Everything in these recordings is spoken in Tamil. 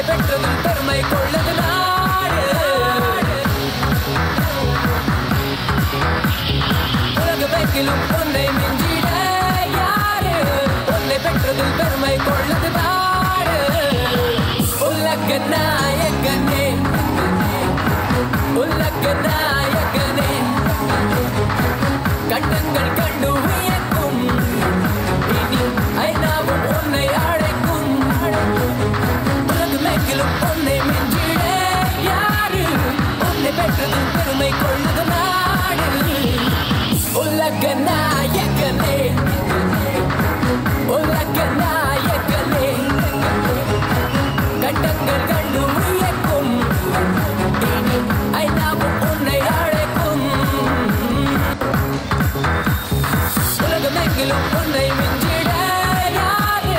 பெற்றதில் பெருமை கொள்ளது நாடு உலகமெங்கிலும் உன்னை மிஞ்சிட யாரு உன்னை பெற்றதில் பெருமை கொள்ளது நாடு உலக நாயகனே உலக நாயகனே கண்டங்கள் கண்டு வியக்கும் இனி ஐநாவும் உன்னை அழைக்கும் உலகமெங்கிலும் உன்னை மிஞ்சிட யாரு உன்னை பெற்றது பெருமை கொள்ளுது நாடு உலக நாயகனே உலக நாயகனே கண்டங்கள் கண்டு வியக்கும் இனி ஐநாவும் உன்னை அழைக்கும் உலகமெங்கிலும் உன்னை மிஞ்சிட யாரு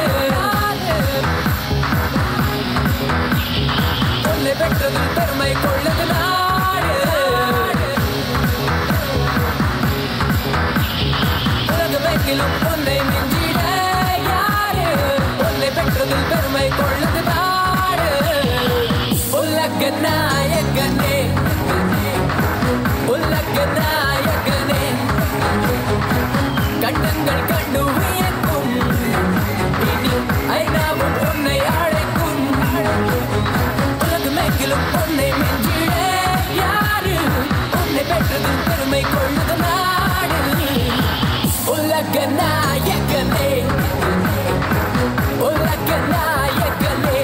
உன்னை பெற்றதில் பெருமை கொள்ளது நாடு உலகமெங்கிலும் உன்னை மிஞ்சிட யாரு உன்னை பெற்றதில் பெருமை கொள்ளது நாடு உலக நாயகனே உலக நாயகனே கண்டங்கள் கண்டு வியக்கும் இனி ஐநாவும் உன்னை அழைக்கும் உலகமெங்கிலும் உன்னை மிஞ்சிட யாரு உன்னை பெற்றது பெருமை கொள்ளுது நாடு உலக நாயகனே உலக நாயகனே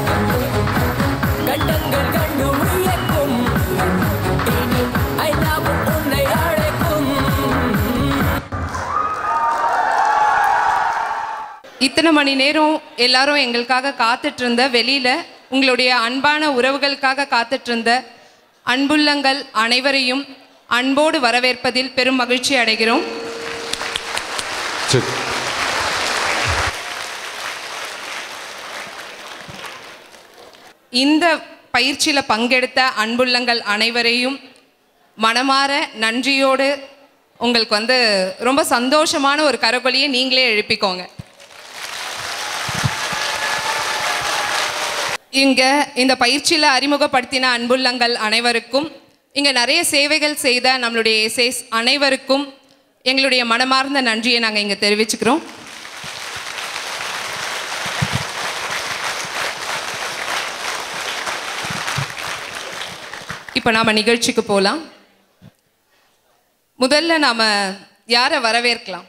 கண்டங்கள் கண்டு வியக்கும் இனி ஐநாவும் உன்னை அழைக்கும் இத்தனை மணி நேரம் எல்லாரும் எங்களுக்காக காத்துட்டு இருந்த வெளியில உங்களுடைய அன்பான உறவுகளுக்காக காத்துட்டு இருந்த அன்புள்ளங்கள் அனைவரையும் அன்போடு வரவேற்பதில் பெரும் மகிழ்ச்சி அடைகிறோம் சரி இந்த பயிற்சியில பங்கெடுத்த அன்புள்ளங்கள் அனைவரையும் மனமாற நன்றியோடு உங்களுக்கு வந்து ரொம்ப சந்தோஷமான ஒரு கரகொலியை நீங்களே எழுப்பிக்கோங்க இங்க இந்த பயிற்சியில அறிமுகப்படுத்தின அன்புள்ளங்கள் அனைவருக்கும் இங்க நிறைய சேவைகள் செய்த நம்மளுடைய எஸ்ஏஸ் அனைவருக்கும் எங்களுடைய மனமார்ந்த நன்றியை நாங்கள் இங்க தெரிவிச்சுக்கிறோம் இப்போ நாம நிகழ்ச்சிக்கு போகலாம் முதல்ல நாம யாரை வரவேற்கலாம்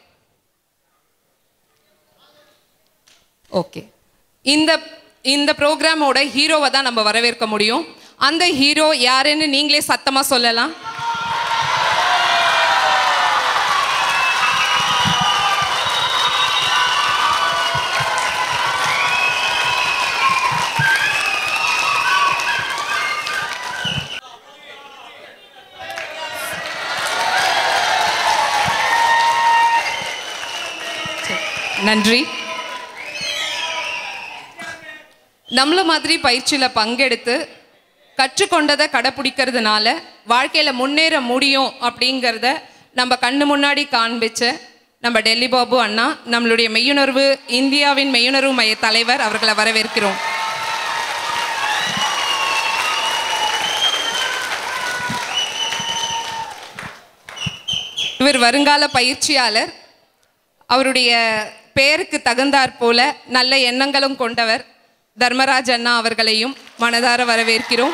ஓகே இந்த இந்த ப்ரோக்ராமோட ஹீரோவை தான் நம்ம வரவேற்க முடியும் அந்த ஹீரோ யாருன்னு நீங்களே சத்தமா சொல்லலாம் நன்றி நம்மள மாதிரி பயிற்சியில் பங்கெடுத்து கற்றுக்கொண்டதை கடைப்பிடிக்கிறதுனால வாழ்க்கையில் முன்னேற முடியும் அப்படிங்கிறத நம்ம கண்ணு முன்னாடி காண்பிச்ச நம்ம டெல்லி பாபு அண்ணா நம்மளுடைய மெய்யுணர்வு இந்தியாவின் மெய்யுணர்வு மைய தலைவர் அவர்களை வரவேற்கிறோம் இவர் வருங்கால பயிற்சியாளர் அவருடைய பெயருக்கு தகுந்தாற் போல நல்ல எண்ணங்களும் கொண்டவர் தர்மராஜ் அண்ணா அவர்களையும் மனதார வரவேற்கிறோம்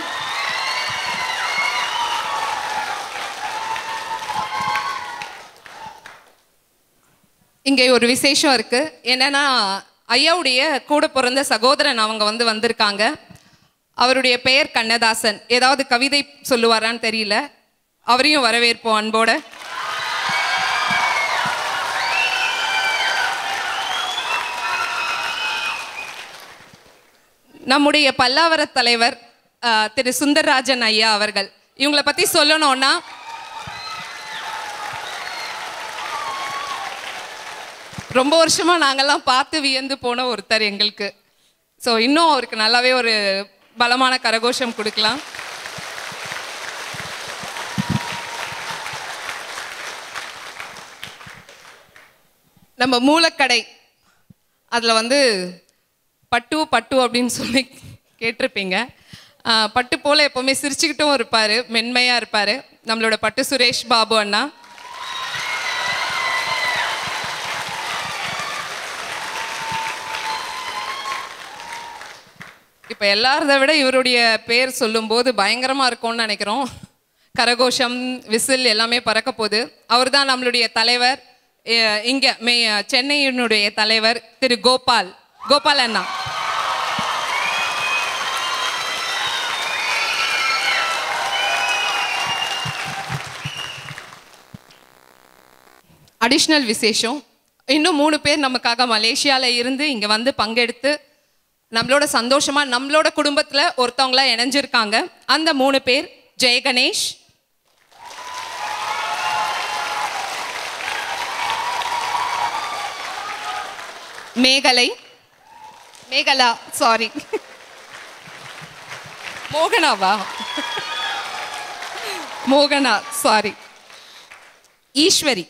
இங்கே ஒரு விசேஷம் இருக்கு என்னன்னா ஐயாவுடைய கூட பிறந்த சகோதரன் அவங்க வந்து வந்திருக்காங்க அவருடைய பெயர் கண்ணதாசன் ஏதாவது கவிதை சொல்லுவாரான்னு தெரியல அவரையும் வரவேற்போம் அன்போட நம்முடைய பல்லாவர தலைவர் அஹ், திரு சுந்தரராஜன் ஐயா அவர்கள் இவங்கள பத்தி சொல்லணும்னா ரொம்ப வருஷமா நாங்கெல்லாம் பார்த்து வியந்து போன ஒருத்தர் எங்களுக்கு ஸோ இன்னும் அவருக்கு நல்லாவே ஒரு பலமான கரகோஷம் கொடுக்கலாம் நம்ம மூலக்கடை அதில் வந்து பட்டு பட்டு அப்படின்னு சொல்லி கேட்டிருப்பீங்க ஆஹ் பட்டு போல எப்போவுமே சிரிச்சுக்கிட்டும் இருப்பார் மென்மையாக இருப்பார் நம்மளோட பட்டு சுரேஷ் பாபு அண்ணா இப்போ எல்லாரத விட இவருடைய பேர் சொல்லும்போது பயங்கரமாக இருக்கும்னு நினைக்கிறோம் கரகோஷம் விசில் எல்லாமே பறக்க போகுது அவர் தான் நம்மளுடைய தலைவர் அஹ் இங்க மே சென்னையினுடைய தலைவர் திரு கோபால் கோபால் அண்ணா அடிஷ்னல் விசேஷம் இன்னும் மூணு பேர் நமக்காக மலேசியால இருந்து இங்க வந்து பங்கெடுத்து நம்மளோட சந்தோஷமா நம்மளோட குடும்பத்துல ஒருத்தவங்களா இணைஞ்சிருக்காங்க அந்த மூணு பேர் ஜெய கணேஷ் மேகலை மேகலா சாரி மோகனாவா மோகனா சாரி ஈஸ்வரி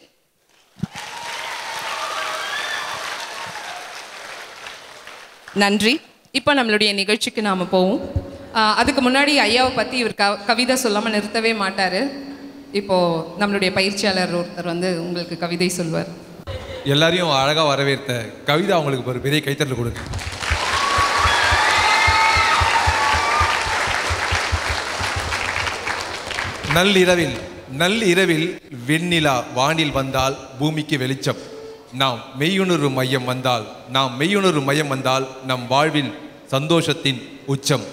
நன்றி இப்போ நம்மளுடைய நிகழ்ச்சிக்கு நாம் போவோம் ஆஹ் அதுக்கு முன்னாடி ஐயாவை பற்றி இவர் க கவிதை சொல்லாமல் நிறுத்தவே மாட்டார் இப்போது நம்மளுடைய பயிற்சியாளர் ஒருத்தர் வந்து உங்களுக்கு கவிதை சொல்வார் எல்லாரையும் அழகாக வரவேற்ற கவிதா அவங்களுக்கு ஒரு பெரிய கைத்தட்டல் கொடுங்க நள்ளிரவில் நள்ளிரவில் வெண்ணிலா வானில் வந்தால் பூமிக்கு வெளிச்சம் நாம் மெய்யுணர்வு மையம் வந்தால் நாம் மெய்யுணர்வு மையம் வந்தால் நம் வாழ்வில் சந்தோஷத்தின் உச்சம்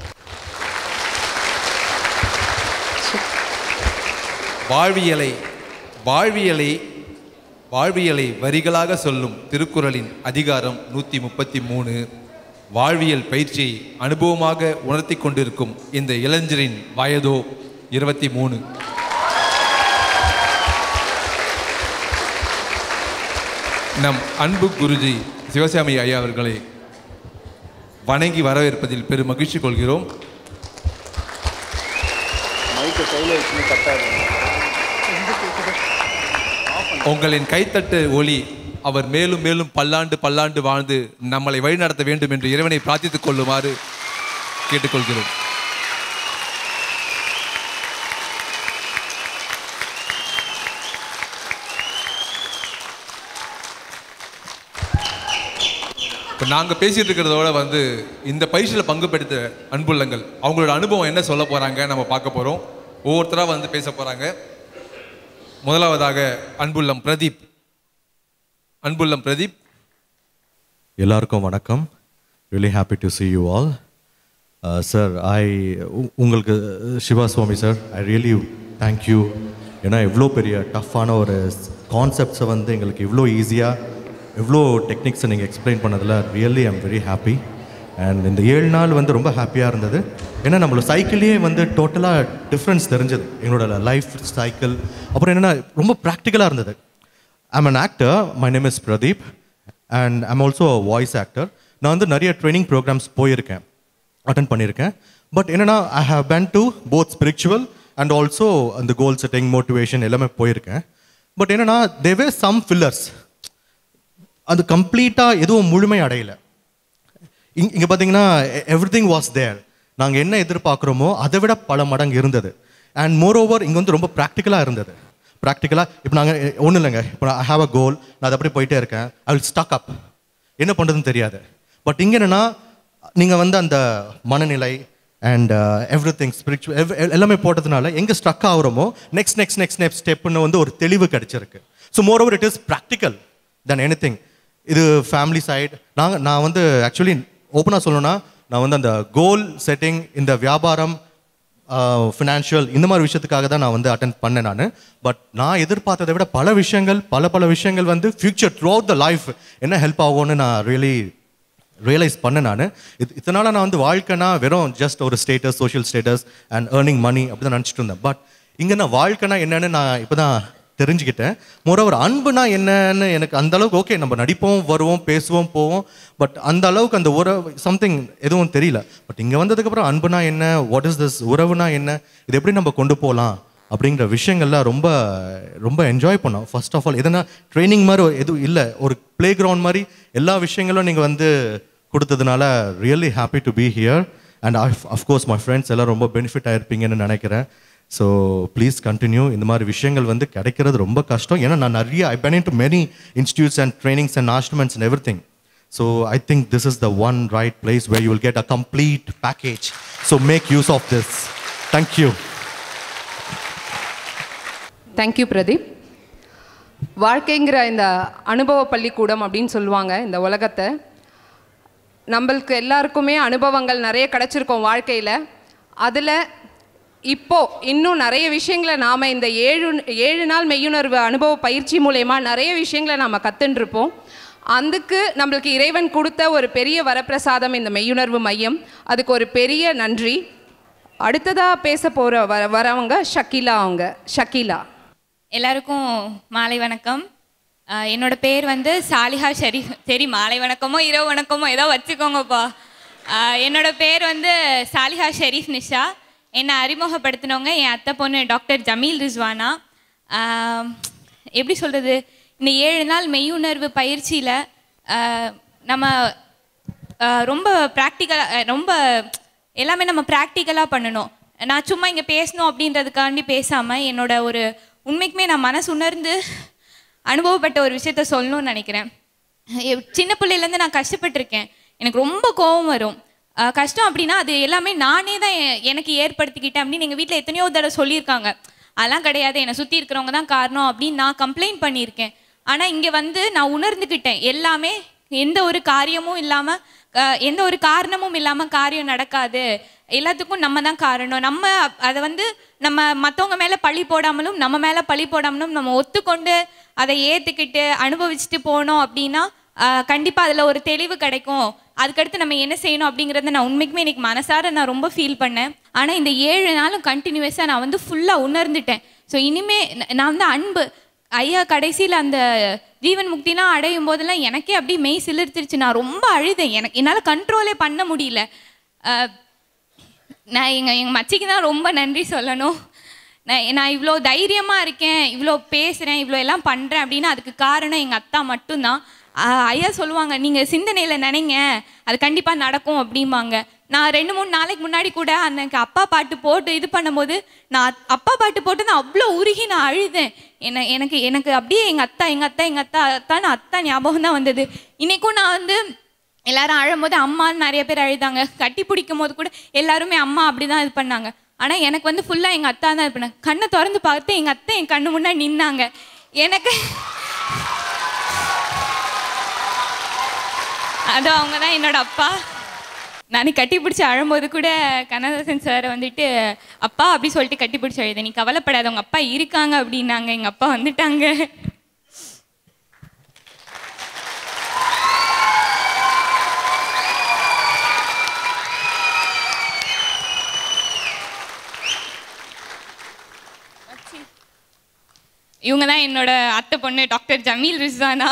வாழ்வியலை வாழ்வியலை வாழ்வியலை வரிகளாக சொல்லும் திருக்குறளின் அதிகாரம் நூற்றி முப்பத்தி மூணு வாழ்வியல் பயிற்சியை அனுபவமாக உணர்த்தி கொண்டிருக்கும் இந்த இளைஞரின் வயதோ இருபத்தி மூணு நம் அன்பு குருஜி சிவசாமி ஐயா அவர்களை வணங்கி வரவேற்பதில் பெரும் மகிழ்ச்சி கொள்கிறோம் மைக்கை கையில் வச்சுன்னு கட்டாது உங்களின் கைத்தட்டு ஒளி அவர் மேலும் மேலும் பல்லாண்டு பல்லாண்டு வாழ்ந்து நம்மளை வழிநடத்த வேண்டும் என்று இறைவனை பிரார்த்தித்துக் கொள்ளுமாறு கேட்டுக்கொள்கிறோம் இப்போ நாங்கள் பேசிட்டு இருக்கிறதோட வந்து இந்த பயிற்சியில் பங்கு பெற்ற அன்புள்ளங்கள் அவங்களோட அனுபவம் என்ன சொல்ல போகிறாங்க நம்ம பார்க்க போகிறோம் ஒவ்வொருத்தராக வந்து பேச போகிறாங்க முதலாவதாக அன்புள்ளம் பிரதீப் அன்புள்ளம் பிரதீப் எல்லாருக்கும் வணக்கம் really happy to see you all sir I உங்களுக்கு Siva Swami sir I really thank you ஏன்னா எவ்வளோ பெரிய டஃப்பான ஒரு கான்செப்ட்ஸை வந்து எங்களுக்கு இவ்வளோ ஈஸியாக எவ்வளோ டெக்னிக்ஸை நீங்கள் எக்ஸ்பிளைன் பண்ணதில் really I'm very happy and இந்த ஏழு நாள் வந்து ரொம்ப ஹாப்பியாக இருந்தது ஏன்னா நம்மளோட சைக்கிள்லேயே வந்து டோட்டலாக டிஃப்ரென்ஸ் தெரிஞ்சது எங்களோட லைஃப் சைக்கிள் அப்புறம் என்னென்னா ரொம்ப ப்ராக்டிக்கலாக இருந்தது I'm an actor my name is Pradeep and I'm also voice actor நான் வந்து நிறைய ட்ரைனிங் ப்ரோக்ராம்ஸ் போயிருக்கேன் அட்டன் பண்ணியிருக்கேன் பட் என்னன்னா I have been to both spiritual and also அந்த கோல் செட்டிங் மோட்டிவேஷன் எல்லாமே போயிருக்கேன் பட் என்னன்னா தேவே சம் ஃபில்லர்ஸ் அது கம்ப்ளீட்டாக எதுவும் முழுமை அடையலை இங்க இங்கே பார்த்தீங்கன்னா எவ்ரி திங் வாஸ் தேர் நாங்கள் என்ன எதிர்பார்க்குறோமோ அதை விட பல மடங்கு இருந்தது அண்ட் மோர் ஓவர் இங்கே வந்து ரொம்ப ப்ராக்டிக்கலாக இருந்தது ப்ராக்டிக்கலாக இப்போ நாங்கள் ஒன்றும் இல்லைங்க இப்போ ஐ ஹாவ் அ கோல் நான் அதை அப்படியே போயிட்டே இருக்கேன் ஐ வில் ஸ்டக் அப் என்ன பண்ணுறதுன்னு தெரியாது பட் இங்கே என்னென்னா நீங்கள் வந்து அந்த மனநிலை அண்ட் எவ்ரி திங் ஸ்பிரிச்சுவல் எல்லாமே போட்டதுனால எங்கே ஸ்ட்ரக் ஆகுறோமோ நெக்ஸ்ட் நெக்ஸ்ட் நெக்ஸ்ட் நெக்ஸ்ட் ஸ்டெப்னு வந்து ஒரு தெளிவு கிடைச்சிருக்கு so more over it is practical then anything இது ஃபேமிலி சைடு நாங்கள் நான் வந்து ஆக்சுவலி ஓப்பனாக சொல்லணும்னா நான் வந்து அந்த கோல் செட்டிங் இந்த வியாபாரம் ஃபினான்ஷியல் இந்த மாதிரி விஷயத்துக்காக தான் நான் வந்து அட்டன் பண்ணேன் நான் பட் நான் எதிர்பார்த்ததை விட பல விஷயங்கள் பல பல விஷயங்கள் வந்து future throughout the life என்ன ஹெல்ப் ஆகும்னு நான் ரியலி ரியலைஸ் பண்ணேன் நான் இது இதனால் நான் வந்து வாழ்க்கைனா வெறும் ஜஸ்ட் ஒரு status social status and earning money அப்படி தான் நினச்சிட்டு இருந்தேன் பட் இங்கே நான் வாழ்க்கைனா என்னன்னு நான் இப்போ தான் தெரிஞ்சுக்கிட்டேன் மோரோவர் அன்புனா என்னன்னு எனக்கு அந்த அளவுக்கு ஓகே நம்ம நடிப்போம் வருவோம் பேசுவோம் போவோம் பட் அந்த அளவுக்கு அந்த உறவு சம்திங் எதுவும் தெரியல பட் இங்கே வந்ததுக்கப்புறம் அன்புனா என்ன வாட் இஸ் திஸ் உறவுனா என்ன இது எப்படி நம்ம கொண்டு போகலாம் அப்படிங்கிற விஷயங்கள்லாம் ரொம்ப ரொம்ப என்ஜாய் பண்ணோம் ஃபர்ஸ்ட் ஆஃப் ஆல் எதனா ட்ரைனிங் மாதிரி ஒரு எதுவும் இல்லை ஒரு ப்ளே கிரவுண்ட் மாதிரி எல்லா விஷயங்களும் நீங்கள் வந்து கொடுத்ததுனால really happy to be here and of course my friends எல்லாம் ரொம்ப பெனிஃபிட் ஆயிருப்பீங்கன்னு நினைக்கிறேன் ஸோ ப்ளீஸ் கண்டினியூ இந்த மாதிரி விஷயங்கள் வந்து கிடைக்கிறது ரொம்ப கஷ்டம் ஏன்னா நான் நிறைய I been to many institutes and trainings and assessments and everything so I think this is the one right place where you will get a complete package so make use of this thank you thank you Pradeep வாழ்க்கைங்கிற இந்த அனுபவ பள்ளிக்கூடம் அப்படின்னு சொல்லுவாங்க இந்த உலகத்தை நம்மளுக்கு எல்லாருக்குமே அனுபவங்கள் நிறைய கிடச்சிருக்கோம் வாழ்க்கையில் அதில் இப்போ இன்னும் நிறைய விஷயங்களை நாம் இந்த ஏழு ஏழு நாள் மெய்யுணர்வு அனுபவ பயிற்சி மூலயமா நிறைய விஷயங்களை நாம் கற்றுருப்போம் அதுக்கு நம்மளுக்கு இறைவன் கொடுத்த ஒரு பெரிய வரப்பிரசாதம் இந்த மெய்யுணர்வு மையம் அதுக்கு ஒரு பெரிய நன்றி அடுத்ததாக பேச போகிற வர வரவங்க ஷக்கீலா அவங்க ஷக்கீலா எல்லாருக்கும் மாலை வணக்கம் ஆஹ் என்னோட பேர் வந்து சாலிஹா ஷெரீஃப் சரி மாலை வணக்கமோ இரவு வணக்கமோ ஏதோ வச்சுக்கோங்கப்பா ஆஹ் என்னோட பேர் வந்து சாலிஹா ஷெரீஃப் நிஷா என்னை அறிமுகப்படுத்தினவங்க என் அத்தை பொண்ணு டாக்டர் ஜமீல் ரிஸ்வானா ஆஹ் எப்படி சொல்கிறது இந்த ஏழு நாள் மெய்யுணர்வு பயிற்சியில் நம்ம ஆஹ் ரொம்ப ப்ராக்டிக்கலாக ரொம்ப எல்லாமே நம்ம ப்ராக்டிக்கலாக பண்ணணும் நான் சும்மா இங்கே பேசணும் அப்படின்றதுக்காண்டி பேசாமல் என்னோட ஒரு உண்மைக்குமே நான் மனசு உணர்ந்து அனுபவப்பட்ட ஒரு விஷயத்த சொல்லணும்னு நினைக்கிறேன் எ- சின்ன பிள்ளையிலேருந்து நான் கஷ்டப்பட்டிருக்கேன் எனக்கு ரொம்ப கோபம் வரும் ஆஹ் கஷ்டம் அப்படின்னா அது எல்லாமே நானே தான் எ- எனக்கு ஏற்படுத்திக்கிட்டேன் அப்படின்னு எங்கள் வீட்டில் எத்தனையோ தடவை சொல்லியிருக்காங்க அதெல்லாம் கிடையாது என்னை சுற்றி இருக்கிறவங்க தான் காரணம் அப்படின்னு நான் கம்ப்ளைண்ட் பண்ணியிருக்கேன் ஆனால் இங்கே வந்து நான் உணர்ந்துக்கிட்டேன் எல்லாமே எந்த ஒரு காரியமும் இல்லாமல் எந்த ஒரு காரணமும் இல்லாமல் காரியம் நடக்காது எல்லாத்துக்கும் நம்ம தான் காரணம் நம்ம அதை வந்து நம்ம மற்றவங்க மேலே பழி போடாமலும் நம்ம மேலே பழி போடாமலும் நம்ம ஒத்துக்கொண்டு அதை ஏற்றுக்கிட்டு அனுபவிச்சுட்டு போனோம் அப்படின்னா கண்டிப்பாக அதில் ஒரு தெளிவு கிடைக்கும் அதுக்கடுத்து நம்ம என்ன செய்யணும் அப்படிங்கிறத நான் உண்மைக்குமே இன்னைக்கு மனசார நான் ரொம்ப ஃபீல் பண்ணேன் ஆனால் இந்த ஏழு நாளும் கண்டினியூஸாக நான் வந்து ஃபுல்லாக உணர்ந்துட்டேன் ஸோ இனிமே ந- நான் வந்து அன்பு ஐயா கடைசியில் அந்த ஜீவன் முக்திலாம் அடையும் போதெல்லாம் எனக்கே அப்படியே மெய் சிலிர்த்துருச்சு நான் ரொம்ப அழுதேன் எனக்கு என்னால் கண்ட்ரோலே பண்ண முடியல அஹ், நான் எங்கள் எங்கள் மச்சிக்கு தான் ரொம்ப நன்றி சொல்லணும் நான் நான் இவ்வளோ தைரியமாக இருக்கேன் இவ்வளோ பேசுகிறேன் இவ்வளோ எல்லாம் பண்ணுறேன் அப்படின்னா அதுக்கு காரணம் எங்கள் அத்தா மட்டும்தான் ஆஹ் ஐயா சொல்லுவாங்க நீங்கள் சிந்தனையில் நினைங்க அது கண்டிப்பாக நடக்கும் அப்படிம்பாங்க நான் ரெண்டு மூணு நாளைக்கு முன்னாடி கூட அன்னைக்கு அப்பா பாட்டு போட்டு இது பண்ணும்போது நான் அத்- அப்பா பாட்டு போட்டு நான் அவ்வளோ உருகி நான் அழுதேன் என்ன எனக்கு எனக்கு அப்படியே எங்கள் அத்தா எங்கள் அத்தா எங்கள் அத்தா அத்தான்னு அத்தா ஞாபகம் தான் வந்தது இன்னைக்கும் நான் வந்து எல்லாரும் அழும்போது அம்மான்னு நிறைய பேர் அழுதாங்க கட்டி பிடிக்கும் போது கூட எல்லாருமே அம்மா அப்படி தான் இது பண்ணாங்க ஆனால் எனக்கு வந்து ஃபுல்லாக எங்கள் அத்தா தான் இது பண்ணாங்க கண்ணை திறந்து பார்த்து எங்கள் அத்தை என் கண்ணு முன்னாடி நின்னாங்க எனக்கு அது அவங்க தான் என்னோட அப்பா நான் கட்டி பிடிச்சி அழும்போது கூட கண்ணதாசன் சார் வந்துட்டு அப்பா அப்படி சொல்லிட்டு கட்டி பிடிச்சி அழுத நீ கவலைப்படாத உங்க அப்பா இருக்காங்க அப்படின்னாங்க எங்கள் அப்பா வந்துட்டாங்க இவங்க தான் என்னோட அத்தை பொண்ணு டாக்டர் ஜமீல் ரிஸ்வானா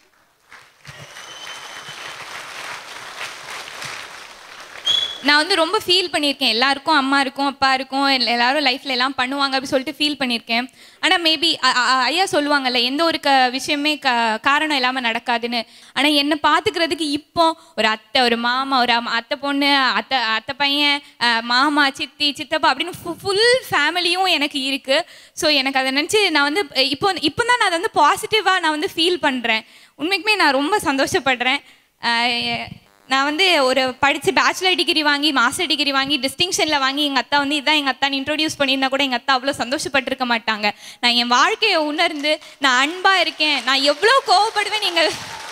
நான் வந்து ரொம்ப ஃபீல் பண்ணியிருக்கேன் எல்லாருக்கும் அம்மா இருக்கும் அப்பா இருக்கும் எல்- எல்லாரும் லைஃப்ல எல்லாம் பண்ணுவாங்க அப்படி சொல்லிட்டு ஃபீல் பண்ணியிருக்கேன் ஆனால் மேபி ஐயா சொல்லுவாங்கல்ல எந்த ஒரு க விஷயமே க காரணம் இல்லாமல் நடக்காதுன்னு ஆனால் என்னை பார்த்துக்கிறதுக்கு இப்போ ஒரு அத்தை ஒரு மாமா ஒரு அம்மா- அத்தை பொண்ணு அத்தை அத்தை பையன் அஹ், மாமா சித்தி சித்தப்பா அப்படின்னு ஃபுல் ஃபேமிலியும் எனக்கு இருக்குது ஸோ எனக்கு அதை நினச்சி நான் வந்து இப்போ இப்போ தான் நான் அதை வந்து பாசிட்டிவாக நான் வந்து ஃபீல் பண்ணுறேன் உண்மைக்குமே நான் ரொம்ப சந்தோஷப்படுறேன் அஹ், நான் வந்து ஒரு படித்து பேச்சுலர் டிகிரி வாங்கி மாஸ்டர் டிகிரி வாங்கி டிஸ்டிங்ஷனில் வாங்கி எங்கள் அத்தா வந்து இதான் எங்கள் அத்தான் இன்ட்ரோடியூஸ் பண்ணியிருந்தா கூட எங்கள் அத்தா அவ்வளோ சந்தோஷப்பட்டிருக்க மாட்டாங்க நான் என் வாழ்க்கையை உணர்ந்து நான் அன்பாக இருக்கேன் நான் எவ்வளோ கோவப்படுவேன் நீங்கள்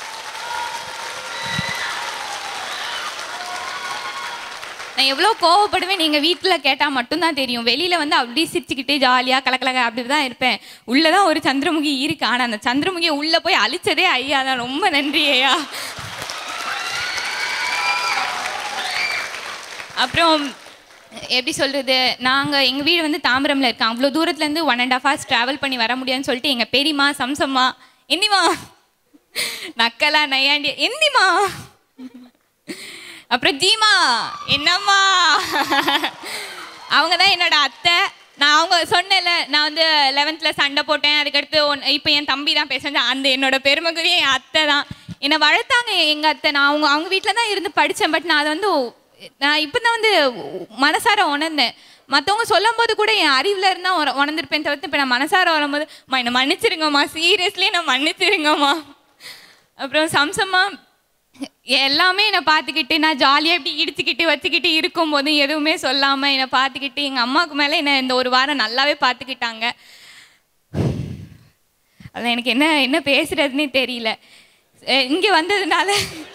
நான் எவ்வளோ கோவப்படுவேன் நீங்கள் வீட்டில் கேட்டால் மட்டும்தான் தெரியும் வெளியில் வந்து அப்படியே சிரிச்சுக்கிட்டு ஜாலியாக கலக்கலக அப்படி தான் இருப்பேன் உள்ளே தான் ஒரு சந்திரமுகி இருக்கு ஆனால் அந்த சந்திரமுகியை உள்ளே போய் அழிச்சதே ஐயா தான் ரொம்ப நன்றி ஐயா அப்புறம் எப்படி சொல்கிறது நாங்கள் எங்கள் வீடு வந்து தாம்பரமில் இருக்கோம் அவ்வளோ தூரத்துலேருந்து one and half hours travel பண்ணி வர முடியாதுன்னு சொல்லிட்டு எங்கள் பெரியம்மா சம்சம்மா என்னிமா நக்கலா நையாண்டி என்னிமா அப்புறம் ஜீமா என்னம்மா அவங்க தான் என்னோட அத்தை நான் அவங்க சொன்னேன்ல நான் வந்து லெவன்த்தில் சண்டை போட்டேன் அதுக்கடுத்து ஒன் இப்போ என் தம்பி தான் பேசுனது அந்த என்னோட பெருமைக்குரிய என் அத்தை தான் என்னை வளர்த்தாங்க எங்கள் அத்தை நான் அவங்க அவங்க வீட்டில் தான் இருந்து படித்தேன் பட் நான் அதை வந்து நான் இப்போ தான் வந்து மனசார உணர்ந்தேன் மற்றவங்க சொல்லும் போது கூட என் அறிவில் இருந்தால் உண உணர்ந்திருப்பேன் தவிர்த்து இப்போ நான் மனசார வரும்போது அம்மா என்னை மன்னிச்சிருங்கம்மா சீரியஸ்லி நான் மன்னிச்சிருங்கம்மா அப்புறம் சம்சம்மா எல்லாமே என்னை பார்த்துக்கிட்டு நான் ஜாலியாக இப்படி இடிச்சுக்கிட்டு வச்சுக்கிட்டு இருக்கும்போது எதுவுமே சொல்லாமல் என்னை பார்த்துக்கிட்டு எங்கள் அம்மாவுக்கு மேலே என்னை இந்த ஒரு வாரம் நல்லாவே பார்த்துக்கிட்டாங்க அது எனக்கு என்ன என்ன பேசுறதுன்னே தெரியல இங்கே வந்ததுனால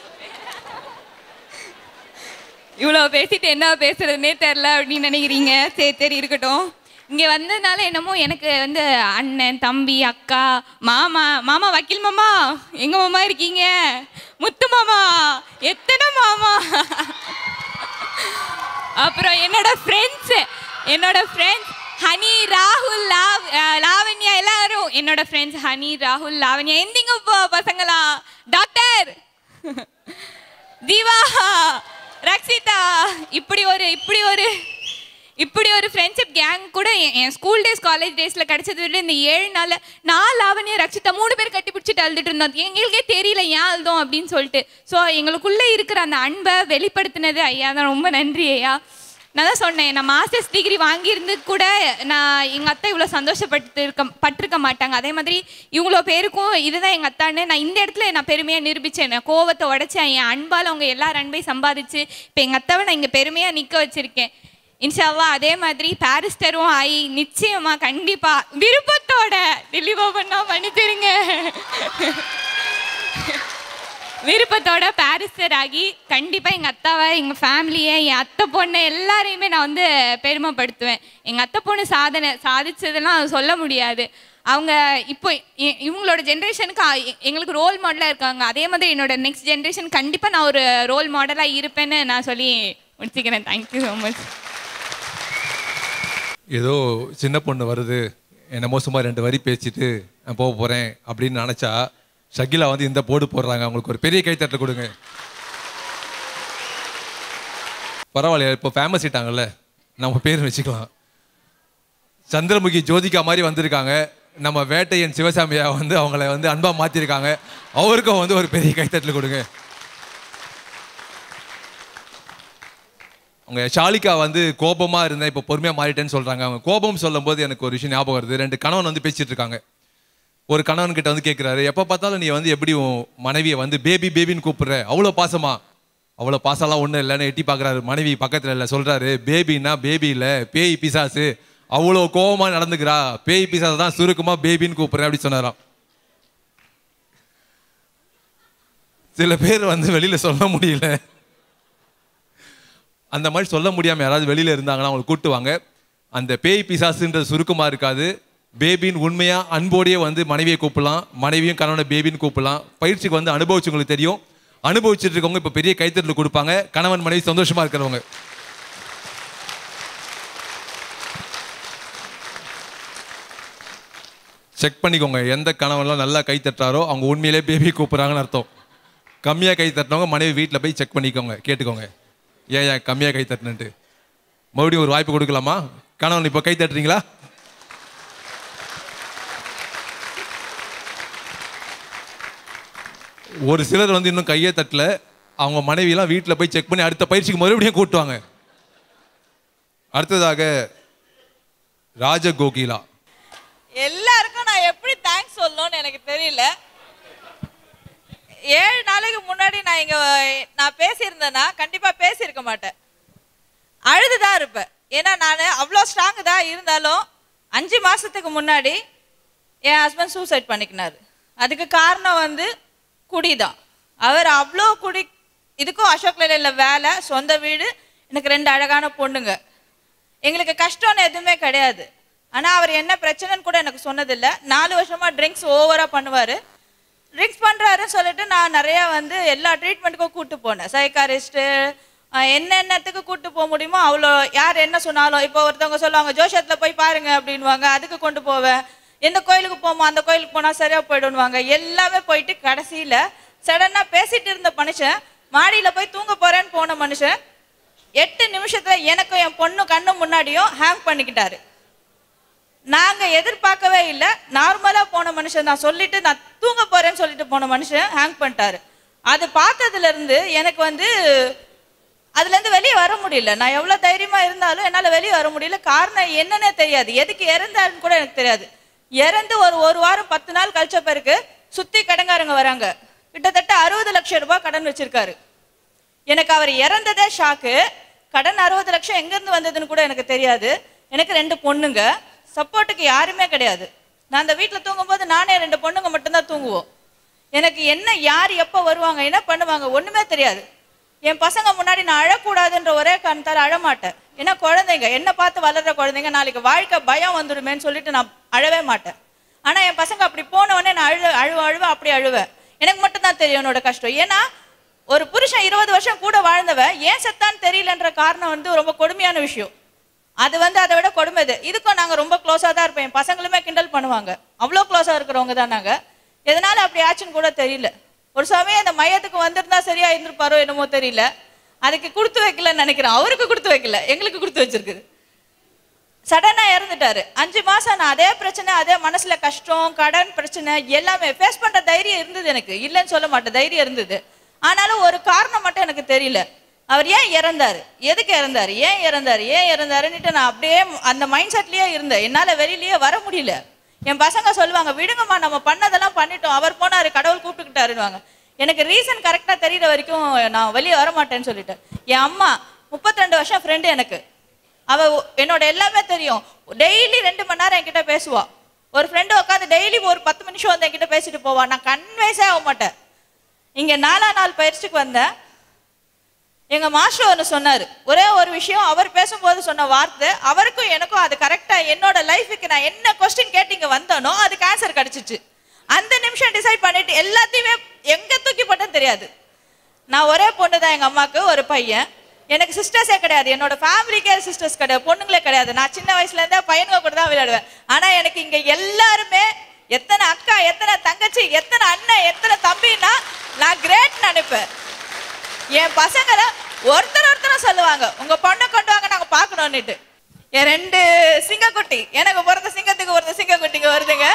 இவ்வளோ பேசிட்டு என்ன பேசுறதுனே தெரில அப்படின்னு நினைக்கிறீங்க சரி சரி இருக்கட்டும் இங்கே வந்ததுனால என்னமோ எனக்கு வந்து அண்ணன் தம்பி அக்கா மாமா மாமா வக்கீல் மாமா எங்க மாமா இருக்கீங்க முத்து மாமா எத்தனை மாமா அப்புறம் என்னோட ஃப்ரெண்ட்ஸ் என்னோட ஃப்ரெண்ட்ஸ் ஹனி ராகுல் லாவ் அஹ் லாவண்யா எல்லாரும் என்னோட ஃப்ரெண்ட்ஸ் ஹனி ராகுல் லாவண்யா எந்திங்க போ பசங்களா டாக்டர் தீவா ரக்ஷிதா இப்படி ஒரு இப்படி ஒரு இப்படி ஒரு ஃப்ரெண்ட்ஷிப் கேங் கூட என்- என் ஸ்கூல் டேஸ் காலேஜ் டேஸில் கிடைச்சது விட இந்த ஏழு நாளில் நான் லாவண்யா ரக்ஷிதா மூணு பேர் கட்டி பிடிச்சிட்டு அழுதுட்டு இருந்தோம் எங்களுக்கே தெரியல ஏன் அழுதோம் அப்படின்னு சொல்லிட்டு ஸோ எங்களுக்குள்ளே இருக்கிற அந்த அன்பை வெளிப்படுத்தினது ஐயா தான் ரொம்ப நன்றி ஐயா நான் தான் சொன்னேன் நான் மாஸ்டர்ஸ் டிகிரி வாங்கியிருந்து கூட நான் எங்கள் அத்தை இவ்வளோ சந்தோஷப்பட்டு இருக்க பட்டிருக்க மாட்டாங்க அதே மாதிரி இவ்வளோ பேருக்கும் இதுதான் எங்கள் அத்தான்னு நான் இந்த இடத்துல நான் பெருமையாக நிரூபித்தேன் நான் கோவத்தை உடைச்சேன் என் அன்பால் அவங்க எல்லார் அன்பையும் சம்பாதிச்சு இப்போ எங்கள் அத்தாவை நான் இங்கே பெருமையாக நிற்க வச்சுருக்கேன் இன்ஷால்லா அதே மாதிரி பாரிஸ்டரும் ஆகி நிச்சயமா கண்டிப்பா விருப்பத்தோட டெலிவர் பண்ணா மன்னிச்சிருங்க விருப்பத்தோட பாரிஸ்டர் ஆகி கண்டிப்பா எங்க அத்தாவை எங்க ஃபேமிலியை என் அத்தை பொண்ணு எல்லாரையுமே நான் வந்து பெருமைப்படுத்துவேன் எங்க அத்தை பொண்ணு சாதனை சாதிச்சதெல்லாம் சொல்ல முடியாது அவங்க இப்போ இ- இவங்களோட ஜென்ரேஷனுக்கு எங்களுக்கு ரோல் மாடலாக இருக்காங்க அதே மாதிரி என்னோட நெக்ஸ்ட் ஜென்ரேஷன் கண்டிப்பாக நான் ஒரு ரோல் மாடலாக இருப்பேன்னு நான் சொல்லி முடிச்சுக்கிறேன் தேங்க்யூ ஸோ மச் ஏதோ சின்ன பொண்ணு வருது என்னமோ சும்மா ரெண்டு வரி பேசிட்டு நான் போக போகிறேன் அப்படின்னு நினச்சா ஷகிலா வந்து இந்த போடு போடுறாங்க அவங்களுக்கு ஒரு பெரிய கைத்தட்டல் கொடுங்க பரவாயில்லையா இப்போ ஃபேமஸ் ஆயிட்டாங்கல்ல நம்ம பேர் வச்சுக்கலாம் சந்திரமுகி ஜோதிகா மாதிரி வந்திருக்காங்க நம்ம வேட்டையன் சிவசாமியா வந்து அவங்கள வந்து அன்பா மாத்திருக்காங்க அவருக்கும் வந்து ஒரு பெரிய கைத்தட்டல் கொடுங்க அவங்க ஷாலிகா வந்து கோபமா இருந்தேன் இப்போ பொறுமையா மாறிட்டேன்னு சொல்றாங்க அவங்க கோபம் சொல்லும்போது எனக்கு ஒரு விஷயம் ஞாபகம் வருது ரெண்டு கணவன் வந்து பேசிட்டு இருக்காங்க ஒரு கணவன் கிட்ட வந்து கேட்குறாரு எப்போ பார்த்தாலும் நீ வந்து எப்படி உன் மனைவியை வந்து பேபி பேபின்னு கூப்பிடுற அவ்வளோ பாசமா அவ்வளோ பாசம்லாம் ஒன்றும் இல்லைன்னு எட்டி பார்க்குறாரு மனைவி பக்கத்தில் இல்லை சொல்றாரு பேபின்னா பேபி இல்லை பேய் பிசாசு அவ்வளோ கோவமா நடந்துக்கிறா பேய் பிசாசு தான் சுருக்கமா பேபின்னு கூப்பிடுறேன் அப்படி சொன்னாராம் சில பேர் வந்து வெளியில சொல்ல முடியல அந்த மாதிரி சொல்ல முடியாமல் யாராவது வெளியில் இருந்தாங்கன்னா அவங்களை கூட்டு வாங்க அந்த பேய் பிசாசுன்றது சுருக்கமாக இருக்காது பேபின்னு உண்மையாக அன்போடையே வந்து மனைவியை கூப்பிடலாம் மனைவியும் கணவனை பேபின்னு கூப்பிடலாம் பயிற்சிக்கு வந்து அனுபவிச்சவங்களுக்கு தெரியும் அனுபவிச்சுட்டு இருக்கவங்க இப்போ பெரிய கைத்தட்டல் கொடுப்பாங்க கணவன் மனைவி சந்தோஷமாக இருக்கிறவங்க செக் பண்ணிக்கோங்க எந்த கணவன்லாம் நல்லா கை தட்டுறாரோ அவங்க உண்மையிலே பேபி கூப்பிட்றாங்கன்னு அர்த்தம் கம்மியாக கை தட்டினவங்க மனைவி வீட்டில் போய் செக் பண்ணிக்கோங்க கேட்டுக்கோங்க ஏன் ஏன் கம்மியாக கை தட்டுனன்ட்டு மறுபடியும் ஒரு வாய்ப்பு கொடுக்கலாமா கணவன் இப்போ கை தட்டுறீங்களா ஒரு சிலர் வந்து இன்னும் கையே தட்டல அவங்க மனைவியெல்லாம் வீட்டில் போய் செக் பண்ணி அடுத்த பயிற்சிக்கு மறுபடியும் கூட்டுவாங்க அடுத்ததாக ராஜகோகிலா எல்லாருக்கும் நான் எப்படி தேங்க்ஸ் சொல்லணும்னு எனக்கு தெரியல ஏழு நாளைக்கு முன்னாடி நான் இங்க நான் பேசியிருந்தேன்னா கண்டிப்பா பேசியிருக்க மாட்டேன் அழுதுதான் இருப்பேன் ஏன்னா நான் அவ்வளோ ஸ்ட்ராங் தான் இருந்தாலும் அஞ்சு மாசத்துக்கு முன்னாடி என் ஹஸ்பண்ட் சூசைட் பண்ணிக்கினாரு அதுக்கு காரணம் வந்து குடி தான் அவர் அவ்வளோ குடி இதுக்கும் அசோக் லேலையில் வேலை சொந்த வீடு எனக்கு ரெண்டு அழகான பொண்ணுங்க எங்களுக்கு கஷ்டம்னு எதுவுமே கிடையாது ஆனால் அவர் என்ன பிரச்சனைன்னு கூட எனக்கு சொன்னதில்லை நாலு வருஷமா ட்ரிங்க்ஸ் ஓவராக பண்ணுவார் ட்ரிங்க்ஸ் பண்ணுறாருன்னு சொல்லிட்டு நான் நிறையா வந்து எல்லா ட்ரீட்மெண்ட்டுக்கும் கூட்டு போனேன் சைக்காரிஸ்ட்டு என்னென்னத்துக்கு கூட்டு போக முடியுமோ அவ்வளோ யார் என்ன சொன்னாலும் இப்போ ஒருத்தவங்க சொல்லுவாங்க ஜோஷத்தில் போய் பாருங்க அப்படின்வாங்க அதுக்கு கொண்டு போவேன் எந்த கோயிலுக்கு போமோ அந்த கோயிலுக்கு போனால் சரியாக போயிடுவாங்க எல்லாமே போயிட்டு கடைசியில் சடனாக பேசிட்டு இருந்த மனுஷன் மாடியில் போய் தூங்க போகிறேன்னு போன மனுஷன் எட்டு நிமிஷத்துல எனக்கும் என் பொண்ணு கண்ணு முன்னாடியும் ஹேங் பண்ணிக்கிட்டாரு நாங்க எதிர்பார்க்கவே இல்லை நார்மலா போன மனுஷன் நான் சொல்லிட்டு நான் தூங்க போறேன்னு சொல்லிட்டு போன மனுஷன் ஹேங் பண்ணிட்டாரு அது பார்த்ததுல இருந்து எனக்கு வந்து அதுலேருந்து வெளியே வர முடியல நான் எவ்வளோ தைரியமா இருந்தாலும் என்னால் வெளியே வர முடியல காரணம் என்னன்னே தெரியாது எதுக்கு இறந்தாருன்னு கூட எனக்கு தெரியாது இறந்து ஒரு ஒரு வாரம் பத்து நாள் கழிச்ச பிறகு சுத்தி கடங்காரங்க வராங்க கிட்டத்தட்ட அறுபது லட்சம் ரூபாய் கடன் வச்சிருக்காரு எனக்கு அவர் இறந்ததே ஷாக்கு கடன் அறுபது லட்சம் எங்கேருந்து வந்ததுன்னு கூட எனக்கு தெரியாது எனக்கு ரெண்டு பொண்ணுங்க சப்போர்ட்டுக்கு யாருமே கிடையாது நான் அந்த வீட்டில் தூங்கும்போது நானே ரெண்டு பொண்ணுங்க மட்டும்தான் தூங்குவோம் எனக்கு என்ன யார் எப்போ வருவாங்க என்ன பண்ணுவாங்க ஒன்றுமே தெரியாது என் பசங்க முன்னாடி நான் அழக்கூடாதுன்ற ஒரே காரணத்தால் அழமாட்டேன் ஏன்னா குழந்தைங்க என்ன பார்த்து வளர்ற குழந்தைங்க நாளைக்கு வாழ்க்கை பயம் வந்துடுமேன்னு சொல்லிட்டு நான் அழவே மாட்டேன் ஆனால் என் பசங்க அப்படி போன உடனே நான் அழு அழுவ அழுவேன் அப்படி அழுவேன் எனக்கு மட்டும்தான் தெரியும் என்னோட கஷ்டம் ஏன்னா ஒரு புருஷன் இருபது வருஷம் கூட வாழ்ந்தவன் ஏன் செத்தான்னு தெரியலன்ற காரணம் வந்து ரொம்ப கொடுமையான விஷயம் அது வந்து அதை விட கொடுமை இது இதுக்கும் நாங்கள் ரொம்ப க்ளோஸாக தான் இருப்போம் என் பசங்களுமே கிண்டல் பண்ணுவாங்க அவ்வளோ க்ளோஸாக இருக்கிறவங்க தான் நாங்கள் எதனால அப்படி ஆச்சுன்னு கூட தெரியல ஒரு சமயம் அந்த மையத்துக்கு வந்திருந்தா சரியா இருந்திருப்பாரோ என்னமோ தெரியல அதுக்கு கொடுத்து வைக்கலன்னு நினைக்கிறேன் அவருக்கு கொடுத்து வைக்கல எங்களுக்கு கொடுத்து வச்சிருக்குது சடனா இறந்துட்டாரு அஞ்சு மாசம் நான் அதே பிரச்சனை அதே மனசுல கஷ்டம் கடன் பிரச்சனை எல்லாமே ஃபேஸ் பண்ற தைரியம் இருந்தது எனக்கு இல்லைன்னு சொல்ல மாட்டேன் தைரியம் இருந்தது ஆனாலும் ஒரு காரணம் மட்டும் எனக்கு தெரியல அவர் ஏன் இறந்தாரு எதுக்கு இறந்தாரு ஏன் இறந்தாரு ஏன் இறந்தாருன்னுட்டு நான் அப்படியே அந்த மைண்ட் செட்லயே இருந்தேன் என்னால வெளியிலயே வர முடியல என் பசங்க சொல்லுவாங்க விடுங்கம்மா நம்ம பண்ணதெல்லாம் பண்ணிட்டோம் அவர் போனாரு கடவுள் கூப்பிட்டுக்கிட்டாருன்னுவாங்க எனக்கு ரீசன் கரெக்டா தெரியற வரைக்கும் நான் வெளியே வர மாட்டேன்னு சொல்லிட்டேன் என் அம்மா 32 வருஷம் ஃப்ரெண்டு எனக்கு அவ ஒ- என்னோட எல்லாமே தெரியும் டெய்லி ரெண்டு மணி நேரம் என்கிட்ட பேசுவா ஒரு ஃப்ரெண்டு உட்காந்து டெய்லி ஒரு பத்து நிமிஷம் வந்து என்கிட்ட பேசிட்டு போவா நான் கன்வேஸே ஆக மாட்டேன் இங்க நாலா நாள் பயிற்சிக்கு வந்தேன் எங்க மாஸ்டர் ஒன்று சொன்னார் ஒரே ஒரு விஷயம் அவர் பேசும்போது சொன்ன வார்த்தை அவருக்கும் எனக்கும் அது கரெக்டா என்னோட லைஃபுக்கு நான் என்ன கொஸ்டின் கேட்டு இங்க வந்தனோ அதுக்கு ஆன்சர் கிடைச்சிச்சு அந்த நிமிஷம் டிசைட் பண்ணிட்டு எல்லாத்தையுமே எங்க தூக்கி போட்டேன்னு தெரியாது நான் ஒரே பொண்ணு தான் எங்க அம்மாவுக்கு ஒரு பையன் எனக்கு சிஸ்டர்ஸே கிடையாது என்னோட ஃபேமிலிக்கே சிஸ்டர்ஸ் கிடையாது பொண்ணுங்களே கிடையாது நான் சின்ன வயசுல இருந்தே பையனுங்க கூட தான் விளையாடுவேன் ஆனா எனக்கு இங்க எல்லாருமே எத்தனை அக்கா எத்தனை தங்கச்சி எத்தனை அண்ணன் எத்தனை தம்பின்னா நான் கிரேட் நினைப்பேன் என் பசங்களை ஒருத்தர் ஒருத்தரும் சொல்லுவாங்க உங்க பொண்ணை கொண்டு வாங்க நாங்க பார்க்கணும்னுட்டு என் ரெண்டு சிங்கக்குட்டி எனக்கு பிறந்த சிங்கத்துக்கு ஒருத்த சிங்கக்குட்டிங்க வருதுங்க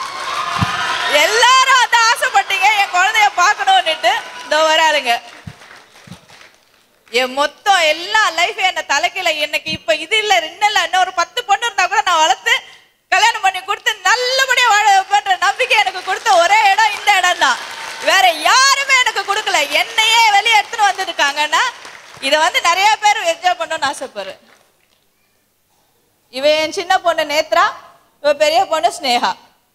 எல்லாரும் வந்து ஆசைப்பட்டீங்க என் குழந்தைய பார்க்கணும்னுட்டு இதோ வராளுங்க என் மொத்தம் எல்லா லைஃப் என்ன தலைக்கீழ எனக்கு இப்ப இது இல்ல இன்னும் இல்ல இன்னும் ஒரு பத்து பொண்ணு இருந்தா கூட நான் வளர்த்து கல்யாணம் பண்ணி கொடுத்து நல்லபடியா வாழ வைப்பேன்ற நம்பிக்கை எனக்கு கொடுத்த ஒரே இடம் இந்த இடம் தான் வேற யாருமே எனக்கு கொடுக்கல என்னையே வெளியே எடுத்துட்டு வந்திருக்காங்கன்னா இதை வந்து நிறைய பேர் என்ஜாய் பண்ணணும்னு ஆசைப்படுறேன் இவ என் சின்ன பொண்ணு நேத்ரா இவ பெரிய பொண்ணு ஸ்னேகா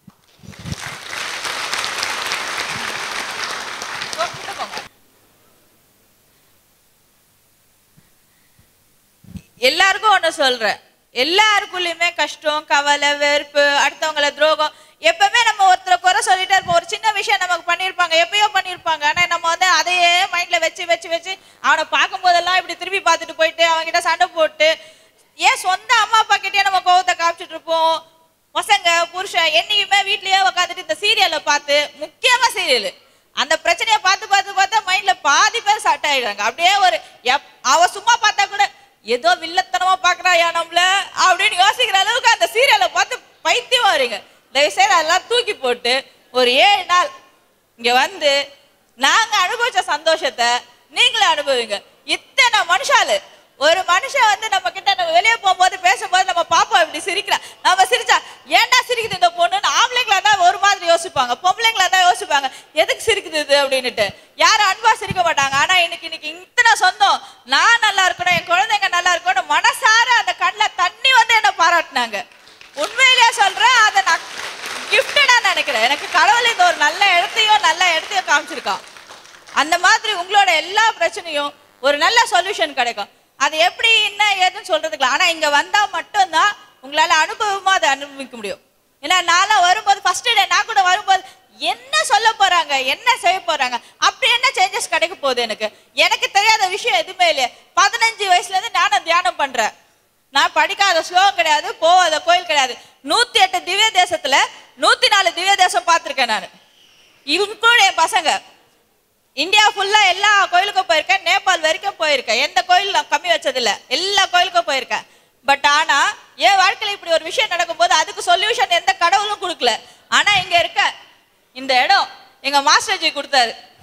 எல்லாருக்கும் ஒன்று சொல்றேன் எல்லாருக்குள்ளயுமே கஷ்டம் கவலை வெறுப்பு அடுத்தவங்கள துரோகம் எப்பவுமே நம்ம ஒருத்தரை குறை சொல்லிட்டே இருப்போம் ஒரு சின்ன விஷயம் நமக்கு பண்ணியிருப்பாங்க எப்பயோ பண்ணியிருப்பாங்க ஆனா நம்ம வந்து அதையே மைண்ட்ல வச்சு வச்சு வச்சு அவனை பார்க்கும் போதெல்லாம் இப்படி திரும்பி பார்த்துட்டு போயிட்டு அவன்கிட்ட சண்டை போட்டு ஏன் சொந்த அம்மா அப்பா கிட்டே நம்ம கோவத்தை காமிச்சிட்டு இருப்போம் பசங்க புருஷன் என்னைக்குமே வீட்லயே உட்காந்துட்டு இந்த சீரியலை பார்த்து முக்கியமா சீரியல் அந்த பிரச்சனையை பார்த்து பார்த்து பார்த்தா மைண்ட்ல பாதி பேர் சட் ஆயிடுறாங்க அப்படியே ஒரு எப்- அவ சும்மா பார்த்தா கூட ஏதோ வில்லத்தனமா பாக்குறாயா நம்மள அப்படின்னு யோசிக்கிற அளவுக்கு அந்த சீரியலை பார்த்து பைத்தியம் வரீங்க தயவு செய்து அதெல்லாம் தூக்கி போட்டு ஒரு ஏழு நாள் இங்க வந்து நாங்க அனுபவிச்ச சந்தோஷத்தை நீங்களும் அனுபவிங்க இத்தனை மனுஷாலு ஒரு மனுஷன் வந்து நம்ம கிட்ட நம்ம வெளியே போகும்போது பேசும்போது நம்ம பாப்பா இப்படி சிரிக்கிறா நம்ம சிரிச்சா ஏன்டா சிரிக்குது இந்த பொண்ணுன்னு ஆம்பளைங்களா தான் ஒரு மாதிரி யோசிப்பாங்க பொம்பளைங்களா தான் யோசிப்பாங்க எதுக்கு சிரிக்குது இது அப்படின்னுட்டு யாரும் அன்பா சிரிக்க மாட்டாங்க ஆனா இன்னைக்கு இன்னைக்கு இத்தனை சொந்தம் நான் நல்லா இருக்கணும் என் குழந்தைங்க நல்லா இருக்கணும் மனசார அந்த கண்ணில் தண்ணி வந்து என்ன பாராட்டினாங்க உண்மையிலேயே சொல்றேன் அதை நான் கிஃப்டடா நினைக்கிறேன் எனக்கு கடவுள் இந்த ஒரு நல்ல இடத்தையும் நல்ல இடத்தையும் காமிச்சிருக்கான் அந்த மாதிரி உங்களோட எல்லா பிரச்சனையும் ஒரு நல்ல சொல்யூஷன் கிடைக்கும் அது எப்படி என்ன ஏதுன்னு சொல்றதுக்கு இல்ல. ஆனா இங்க வந்தா மட்டும்தான் உங்களால அனுபவமா அதை அனுபவிக்க முடியும் ஏன்னா நான்லாம் வரும்போது ஃபர்ஸ்ட் டே நான் கூட வரும்போது என்ன சொல்ல போறாங்க என்ன செய்ய போறாங்க அப்படி என்ன சேஞ்சஸ் கிடைக்க போகுது எனக்கு எனக்கு தெரியாத விஷயம் எதுவுமே இல்லையே பதினஞ்சு வயசுல இருந்து நானும் தியானம் பண்றேன் நான் படிக்காத ஸ்லோகம் கிடையாது போகாத கோயில் கிடையாது நூத்தி எட்டு திவ்ய தேசத்துல நூத்தி நாலு திவ்ய தேசம் பார்த்திருக்கேன் நான் இவங்க கூட என் பசங்க இந்தியா ஃபுல்லா எல்லா கோயிலுக்கும் போயிருக்கேன் நேபாள் வரைக்கும் போயிருக்கேன் எந்த கோயில் நான் கம்மி வச்சதில்ல எல்லா கோயிலுக்கும் போயிருக்கேன் பட் ஆனா என் வாழ்க்கையில இப்படி ஒரு விஷயம் நடக்கும்போது அதுக்கு சொல்யூஷன் எந்த கடவுளும் கொடுக்கல ஆனா இங்க இருக்க இந்த இடம் எங்க மாஸ்டர்ஜி கொடுத்தாரு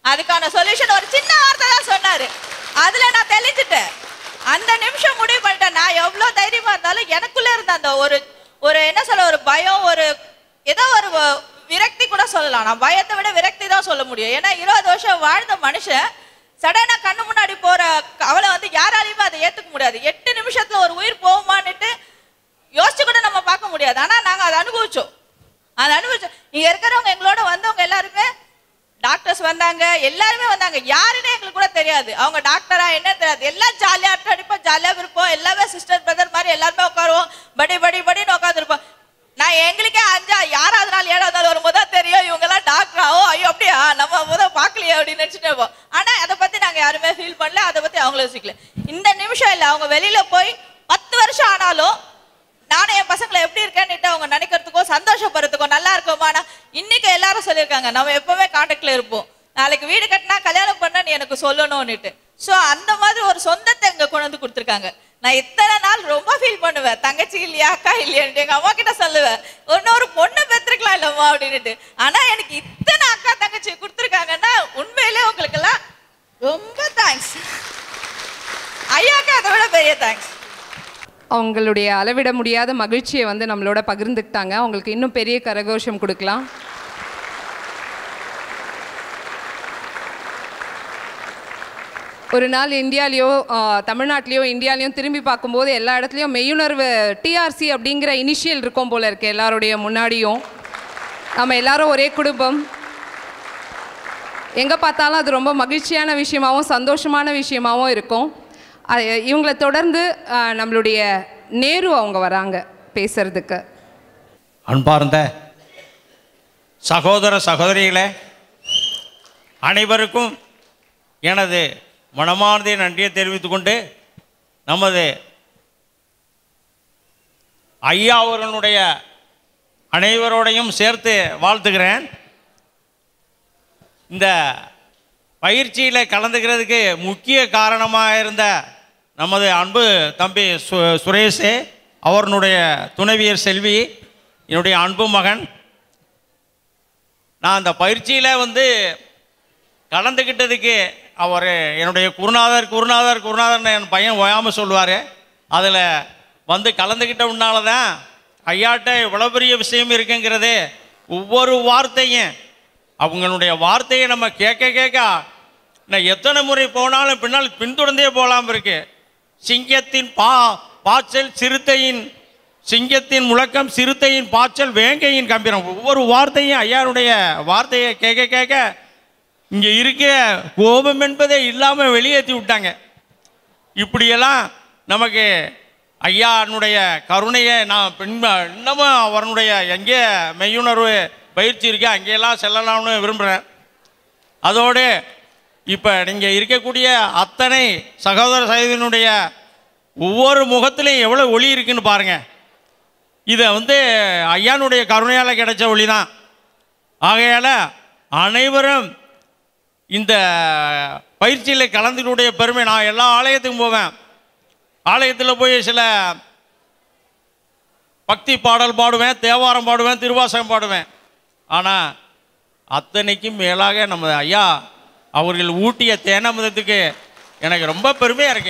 அதுக்கான சொல்யூஷன் ஒரு சின்ன வார்த்தை தான் சொன்னாரு அதுல நான் தெளிஞ்சிட்டேன் அந்த நிமிஷம் முடிவு பண்ணிட்டேன் நான் எவ்வளவு தைரியமா இருந்தாலும் எனக்குள்ள இருந்த அந்த ஒரு ஒரு என்ன சொல்ல ஒரு பயம் ஒரு ஏதோ ஒரு வ- விரக்தி கூட சொல்லலாம் நான் பயத்தை விட விரக்தி தான் சொல்ல முடியும் ஏன்னா இருபது வருஷம் வாழ்ந்த மனுஷன் சடனா கண்ணு முன்னாடி போற அவளை வந்து யாராலையுமே அதை ஏத்துக்க முடியாது எட்டு நிமிஷத்துல ஒரு உயிர் போகுமான்னுட்டு யோசிச்சு கூட நம்ம பார்க்க முடியாது ஆனா நாங்க அதை அனுபவிச்சோம் அதை அனுபவிச்சோம் இங்க இருக்கிறவங்க எங்களோட வந்தவங்க எல்லாருமே டாக்டர்ஸ் வந்தாங்க எல்லாருமே வந்தாங்க யாருன்னே எங்களுக்கு கூட தெரியாது அவங்க டாக்டரா என்ன தெரியாது எல்லாம் ஜாலியா அடிப்போம் ஜாலியா இருப்போம் எல்லாமே சிஸ்டர் பிரதர் மாதிரி எல்லாருமே உட்காருவோம் படி படி படின்னு உட்காந்துருப்போம் நான் எங்களுக்கே அஞ்சா யாராவது நாள் ஏழாவது நாள் வரும்போது தான் தெரியும் இவங்க எல்லாம் டாக்டராவோ ஐயோ அப்படியா நம்ம முதல் பார்க்கலையே அப்படின்னு நினைச்சிட்டு இருப்போம் ஆனா அதை பத்தி நாங்க யாருமே ஃபீல் பண்ணல அதை பத்தி அவங்களும் யோசிக்கல இந்த நிமிஷம் இல்ல அவங்க வெளியில போய் பத்து வருஷம் ஆனாலும் நானும் என் பசங்களை எப்படி இருக்கேன்னுட்டு அவங்க நினைக்கிறதுக்கோ சந்தோஷப்படுறதுக்கோ நல்லா இருக்கோமானா இன்னைக்கு எல்லாரும் சொல்லியிருக்காங்க நம்ம எப்பவுமே காண்டாக்ட்ல இருப்போம் நாளைக்கு வீடு கட்டினா கல்யாணம் பண்ண நீ எனக்கு சொல்லணும்னுட்டு ஸோ அந்த மாதிரி ஒரு சொந்தத்தை இங்க கொண்டு வந்து கொடுத்துருக்காங்க நான் இத்தனை நாள் ரொம்ப ஃபீல் பண்ணுவேன் தங்கச்சி இல்லையா அக்கா இல்லையான்ட்டு எங்க அம்மா கிட்ட சொல்லுவேன் இன்னொரு பொண்ணு பெற்றுக்கலாம் இல்லம்மா அப்படின்னுட்டு ஆனா எனக்கு இத்தனை அக்கா தங்கச்சி கொடுத்துருக்காங்கன்னா உண்மையிலே உங்களுக்கெல்லாம் ரொம்ப தேங்க்ஸ் ஐயாக்கு அதை விட பெரிய தேங்க்ஸ் அவங்களுடைய அளவிட முடியாத மகிழ்ச்சியை வந்து நம்மளோட பகிர்ந்துக்கிட்டாங்க அவங்களுக்கு இன்னும் பெரிய கரகோஷம் கொடுக்கலாம் ஒரு நாள் இந்தியாலேயோ தமிழ்நாட்டிலையோ இந்தியாலேயும் திரும்பி பார்க்கும்போது எல்லா இடத்துலையும் மெய்யுணர்வு டிஆர்சி அப்படிங்கிற இனிஷியல் இருக்கும் போல இருக்கு எல்லாருடைய முன்னாடியும் நம்ம எல்லாரும் ஒரே குடும்பம் எங்கே பார்த்தாலும் அது ரொம்ப மகிழ்ச்சியான விஷயமாவும் சந்தோஷமான விஷயமாவும் இருக்கும் அது இவங்களை தொடர்ந்து ஆ, நம்மளுடைய நேரு அவங்க வராங்க பேசுறதுக்கு அன்பார்ந்த சகோதர சகோதரிகளே அனைவருக்கும் எனது மனமார்ந்த நன்றியை தெரிவித்துக் கொண்டு நமது ஐயா அவர்களுடைய அனைவரோடையும் சேர்த்து வாழ்த்துகிறேன் இந்த பயிற்சியில் கலந்துக்கிறதுக்கு முக்கிய காரணமாக இருந்த நமது அன்பு தம்பி சு சுரேஷே அவர்களுடைய துணைவியர் செல்வி என்னுடைய அன்பு மகன் நான் அந்த பயிற்சியில் வந்து கலந்துக்கிட்டதுக்கு அவர் என்னுடைய குருநாதர் குருநாதர் குருநாதர்னு என் பையன் ஓயாமல் சொல்லுவார் அதில் வந்து கலந்துக்கிட்டவுனால தான் ஐயாட்ட இவ்வளோ பெரிய விஷயம் இருக்குங்கிறது ஒவ்வொரு வார்த்தையும் அவங்களுடைய வார்த்தையை நம்ம கேட்க கேட்க நான் எத்தனை முறை போனாலும் பின்னால் பின்தொடர்ந்தே போகலாம் இருக்கு சிங்கத்தின் பா பாய்ச்சல் சிறுத்தையின் சிங்கத்தின் முழக்கம் சிறுத்தையின் பாய்ச்சல் வேங்கையின் கம்பீரம் ஒவ்வொரு வார்த்தையும் ஐயாருடைய வார்த்தையை கேட்க கேட்க இங்கே இருக்கிற கோபம் என்பதே இல்லாமல் வெளியேற்றி விட்டாங்க இப்படியெல்லாம் நமக்கு ஐயானுடைய கருணையை நான் பின் இன்னமும் அவனுடைய எங்கே மெய்யுணர்வு பயிற்சி இருக்கோ அங்கேயெல்லாம் செல்லலாம்னு விரும்புகிறேன் அதோடு இப்போ நீங்கள் இருக்கக்கூடிய அத்தனை சகோதர சகோதரனுடைய ஒவ்வொரு முகத்துலையும் எவ்வளோ ஒளி இருக்குன்னு பாருங்கள் இதை வந்து ஐயானுடைய கருணையால் கிடைச்ச ஒளி தான் ஆகையால் அனைவரும் இந்த பயிற்சியில் கலந்துக்கூடிய பெருமை நான் எல்லா ஆலயத்துக்கும் போவேன் ஆலயத்தில் போய் சில பக்தி பாடல் பாடுவேன் தேவாரம் பாடுவேன் திருவாசகம் பாடுவேன் ஆனால் அத்தனைக்கும் மேலாக நம்ம ஐயா அவர்கள் ஊட்டிய தேனமுதத்துக்கு எனக்கு ரொம்ப பெருமையாக இருக்கு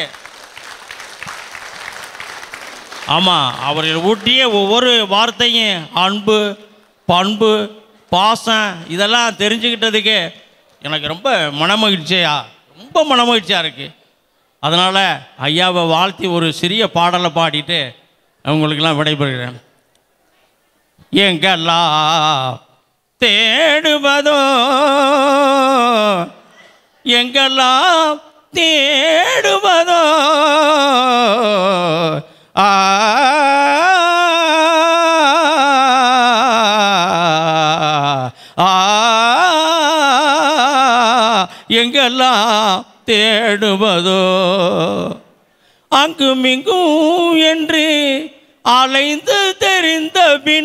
ஆமாம் அவர்கள் ஊட்டிய ஒவ்வொரு வார்த்தையும் அன்பு பண்பு பாசம் இதெல்லாம் தெரிஞ்சுக்கிட்டதுக்கு எனக்கு ரொம்ப மனமகிழ்ச்சியா ரொம்ப மனமகிழ்ச்சியாக இருக்குது அதனால் ஐயாவை வாழ்த்தி ஒரு சிறிய பாடலை பாடிட்டு அவங்களுக்கெல்லாம் விடைபெறுகிறேன் எங்கெல்லாம் தேடுவதோ எங்கெல்லாம் தேடுவதோ ஆ ஆ எங்கெல்லாம் தேடுவதோ அங்குமிங்கும் என்று அலைந்து தெரிந்த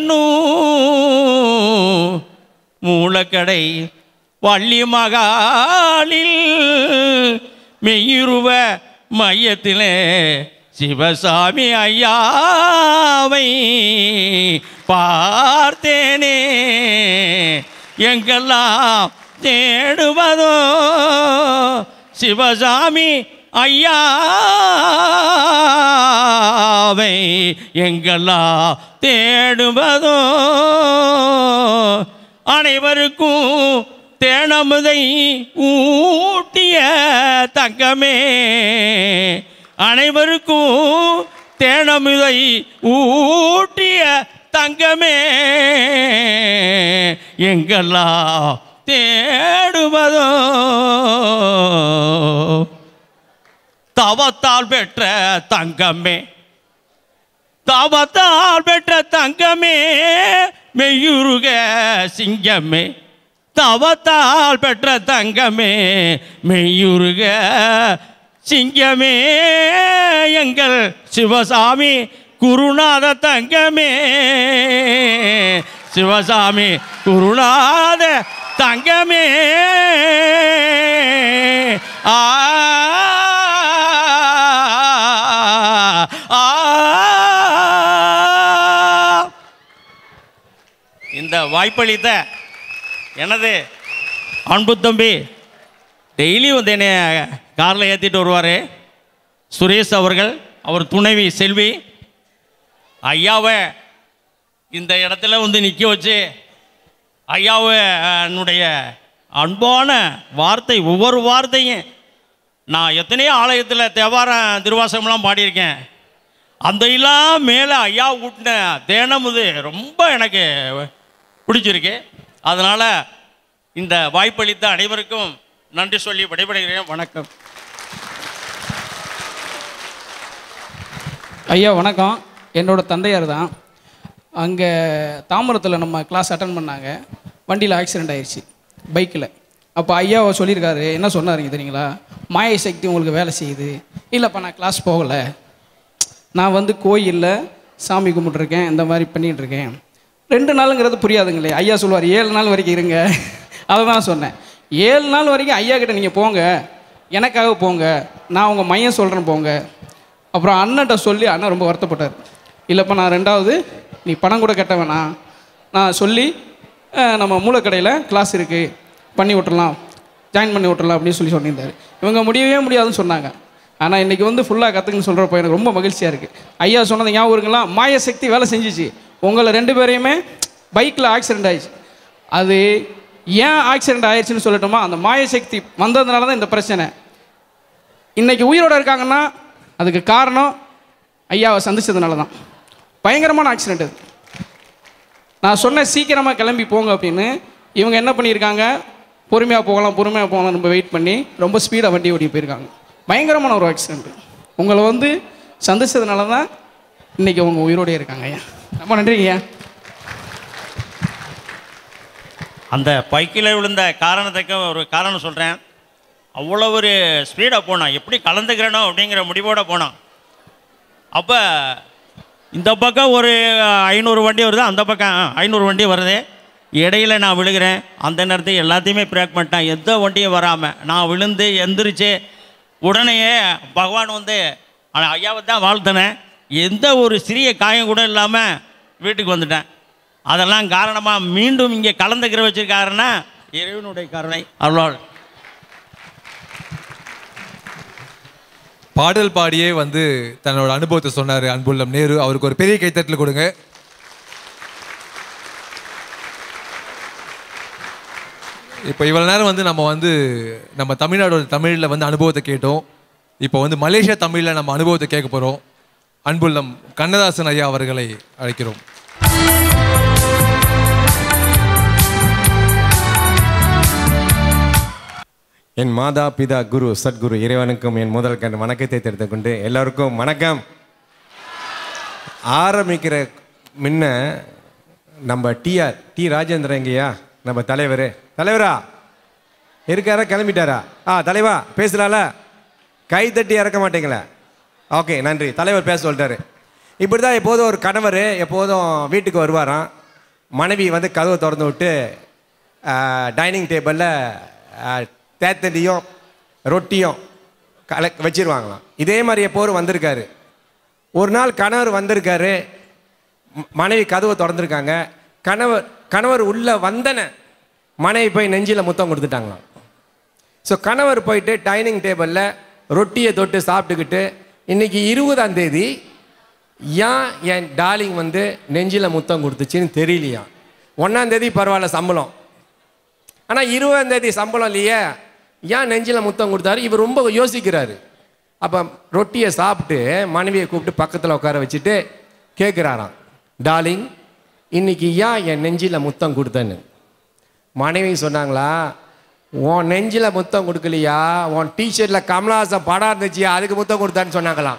பின்னும் மூலக்கடை வள்ளி மகாலில் மெய்யுருவ மையத்திலே சிவசாமி ஐயாவை பார்த்தேனே எங்கெல்லாம் தேடுவதோ சிவசாமி ஐயாவை எங்கெல்லாம் தேடுவதோ அனைவருக்கும் தேனமுதை ஊட்டிய தங்கமே அனைவருக்கும் தேனமுதை ஊட்டிய தங்கமே எங்கெல்லாம் தேடுவதோ தவத்தால் பெற்ற தங்கமே தவத்தால் பெற்ற தங்கமே மெய்யுருக சிங்கமே தவத்தால் பெற்ற தங்கமே மெய்யுருக சிங்கமே எங்கள் சிவசாமி குருநாத தங்கமே சிவசாமி குருநாத தங்கமே ஆ ஆ இந்த வாய்ப்பளித்த எனது அன்பு தம்பி டெய்லி வந்து என்னை காரில் ஏற்றிட்டு வருவார் சுரேஷ் அவர்கள் அவர் துணைவி செல்வி ஐயாவை இந்த இடத்துல வந்து நிற்க வச்சு ஐயாவை என்னுடைய அன்பான வார்த்தை ஒவ்வொரு வார்த்தையும் நான் எத்தனையோ ஆலயத்தில் தேவாரம் திருவாசகம்லாம் பாடியிருக்கேன் அந்த எல்லாம் மேலே ஐயா ஊட்டின தேனமுது ரொம்ப எனக்கு பிடிச்சிருக்கு அதனால் இந்த வாய்ப்பளித்த அனைவருக்கும் நன்றி சொல்லி விடைபெறுகிறேன் வணக்கம் ஐயா வணக்கம் என்னோட தந்தையார் தான் அங்கே தாம்பரத்தில் நம்ம கிளாஸ் அட்டன் பண்ணாங்க வண்டியில் ஆக்சிடெண்ட் ஆயிடுச்சு பைக்கில் அப்போ ஐயாவை சொல்லியிருக்காரு என்ன சொன்னாருங்க தெரியுங்களா மாய சக்தி உங்களுக்கு வேலை செய்யுது இல்லைப்பா நான் கிளாஸ் போகலை நான் வந்து கோயிலில் சாமி கும்பிட்ருக்கேன் இந்த மாதிரி பண்ணிகிட்டு இருக்கேன் ரெண்டு நாளுங்கிறது புரியாதுங்களே ஐயா சொல்லுவார் ஏழு நாள் வரைக்கும் இருங்க அதை தான் சொன்னேன் ஏழு நாள் வரைக்கும் ஐயா கிட்ட நீங்கள் போங்க எனக்காக போங்க நான் உங்கள் மையம் சொல்கிறேன் போங்க அப்புறம் அண்ணன்ட்ட சொல்லி அண்ணன் ரொம்ப வருத்தப்பட்டார் இல்லைப்பா நான் ரெண்டாவது நீ பணம் கூட கட்ட வேணாம் நான் சொல்லி அஹ், நம்ம மூலக்கடையில் கிளாஸ் இருக்குது பண்ணி விட்டுறலாம் ஜாயின் பண்ணி விட்டுறலாம் அப்படின்னு சொல்லி சொல்லியிருந்தாரு இவங்க முடியவே முடியாதுன்னு சொன்னாங்க ஆனால் இன்றைக்கி வந்து ஃபுல்லாக கற்றுக்குன்னு சொல்கிறப்ப எனக்கு ரொம்ப மகிழ்ச்சியாக இருக்குது ஐயா சொன்னது ஞாபகம் இருக்குங்களா மாய சக்தி வேலை செஞ்சுச்சு உங்களை ரெண்டு பேரையுமே பைக்கில் ஆக்சிடென்ட் ஆயிடுச்சு அது ஏன் ஆக்சிடென்ட் ஆயிடுச்சுன்னு சொல்லட்டுமா அந்த மாய சக்தி வந்ததுனால தான் இந்த பிரச்சனை இன்னைக்கு உயிரோட இருக்காங்கன்னா அதுக்கு காரணம் ஐயாவை சந்திச்சதுனால தான் பயங்கரமான ஆக்சிடென்ட் அது நான் சொன்னேன் சீக்கிரமாக கிளம்பி போங்க அப்படின்னு இவங்க என்ன பண்ணியிருக்காங்க பொறுமையாக போகலாம் பொறுமையாக போகலாம் நம்ம வெயிட் பண்ணி ரொம்ப ஸ்பீடாக வண்டி ஓட்டி போயிருக்காங்க பயங்கரமான ஒரு ஆக்சிடென்ட் உங்களை வந்து சந்திச்சதுனால தான் இன்றைக்கி அவங்க உயிரோடே இருக்காங்க ஐயா ரொம்ப நன்றிங்க ஐயா அந்த பைக்கில் விழுந்த காரணத்துக்கு ஒரு காரணம் சொல்கிறேன் அவ்வளோ ஒரு ஸ்பீடாக போனான் எப்படி கலந்துக்கிறனோ அப்படிங்கிற முடிவோடு போனான் அப்போ இந்த பக்கம் ஒரு ஐநூறு வண்டி வருது அந்த பக்கம் ஐநூறு வண்டி வருது இடையில நான் விழுகிறேன் அந்த நேரத்துக்கு எல்லாத்தையுமே பிரேக் பண்ணிட்டேன் எந்த வண்டியும் வராமல் நான் விழுந்து எந்திரிச்சு உடனேயே பகவான் வந்து ஆனா, ஐயாவை தான் வாழ்த்தினேன் எந்த ஒரு சிறிய காயம் கூட இல்லாமல் வீட்டுக்கு வந்துட்டேன் அதெல்லாம் காரணமாக மீண்டும் இங்கே கலந்துக்கிற வச்சிருக்காருன்னா இறைவனுடைய கருணை அருளாள் பாடல் பாடியே வந்து தன்னோட அனுபவத்தை சொன்னார் அன்புள்ளம் நேரு அவருக்கு ஒரு பெரிய கைத்தட்டல் கொடுங்க இப்போ இவ்வளோ நேரம் வந்து நம்ம வந்து நம்ம தமிழ்நாடோட தமிழில் வந்து அனுபவத்தை கேட்டோம் இப்போ வந்து மலேசியா தமிழில் நம்ம அனுபவத்தை கேட்க போகிறோம் அன்புள்ளம் கண்ணதாசன் ஐயா அவர்களை அழைக்கிறோம் என் மாதா பிதா குரு சத்குரு இறைவனுக்கும் என் முதல் கண் வணக்கத்தை தெரிந்து கொண்டு எல்லாருக்கும் வணக்கம் ஆரம்பிக்கிற முன்ன நம்ம டிஆர் டி ராஜேந்திரன் எங்கேயா நம்ம தலைவர் தலைவரா இருக்காரா கிளம்பிட்டாரா ஆ தலைவா பேசலாம்ல கை தட்டி இறக்க மாட்டீங்களா ஓகே நன்றி தலைவர் பேச சொல்லிட்டாரு இப்படி தான் எப்போதும் ஒரு கணவர் எப்போதும் வீட்டுக்கு வருவாராம் மனைவி வந்து கதவை திறந்து விட்டு டைனிங் டேபிளில் தேத்தடியும் ரொட்டியும் கல வச்சிருவாங்களாம் இதே மாதிரி எப்போதும் வந்திருக்காரு ஒரு நாள் கணவர் வந்திருக்காரு ம- மனைவி கதவை திறந்துருக்காங்க கணவர் கணவர் உள்ள வந்தன மனைவி போய் நெஞ்சில் முத்தம் கொடுத்துட்டாங்களாம் ஸோ கணவர் போயிட்டு டைனிங் டேபிளில் ரொட்டியை தொட்டு சாப்பிட்டுக்கிட்டு இன்னைக்கு இருபதாம் தேதி ஏன் என் டார்லிங் வந்து நெஞ்சில் முத்தம் கொடுத்துச்சின்னு தெரியலையா ஒன்றாம் தேதி பரவாயில்ல சம்பளம் ஆனால் இருபதாம் தேதி சம்பளம் இல்லையே ஏன் நெஞ்சில் முத்தம் கொடுத்தாரு இவர் ரொம்ப யோசிக்கிறாரு அப்போ ரொட்டியை சாப்பிட்டு மனைவியை கூப்பிட்டு பக்கத்தில் உட்கார வச்சுட்டு கேட்குறாராம் டார்லிங் இன்னைக்கு ஏன் என் நெஞ்சில் முத்தம் கொடுத்தேன்னு மனைவி சொன்னாங்களா உன் நெஞ்சில் முத்தம் கொடுக்கலையா உன் டிஷர்ட்டில் கமலஹாசன் படம் இருந்துச்சு அதுக்கு முத்தம் கொடுத்தான்னு சொன்னாங்களாம்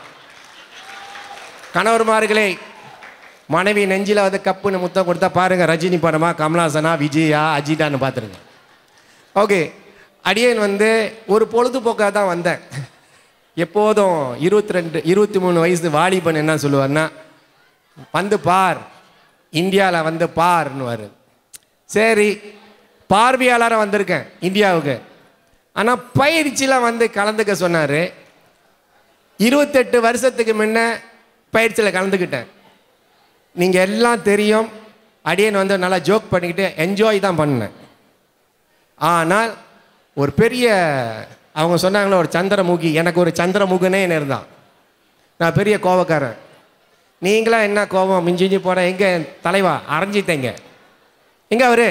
கணவர்மார்களே மனைவி நெஞ்சில் வந்து கப்புன்னு முத்தம் கொடுத்தா பாருங்க ரஜினி படமா கமலஹாசனா விஜயா அஜிதான்னு பார்த்துருங்க ஓகே அடியேன் வந்து ஒரு பொழுதுபோக்காக தான் வந்தேன் எப்போதும் இருபத்தி ரெண்டு இருபத்தி மூணு வயசு வாலிபன் என்ன சொல்லுவார்னா வந்து பார் இந்தியாவில் வந்து பார்னுவார் சரி பார்வையாளராக வந்திருக்கேன் இந்தியாவுக்கு ஆனால் பயிற்சியில் வந்து கலந்துக்க சொன்னார் இருபத்தெட்டு வருஷத்துக்கு முன்ன பயிற்சியில் கலந்துக்கிட்டேன் நீங்கள் எல்லாம் தெரியும் அடியன் வந்து நல்லா ஜோக் பண்ணிக்கிட்டு என்ஜாய் தான் பண்ணேன் ஆனால் ஒரு பெரிய அவங்க சொன்னாங்களே ஒரு சந்திரமுகி எனக்கு ஒரு சந்திரமுகனே என்ன இருந்தான் நான் பெரிய கோவக்காரன் நீங்களாம் என்ன கோபம் மிஞ்சிஞ்சு போகிறேன் எங்கே தலைவா அரைஞ்சிட்டேங்க எங்கே அவரு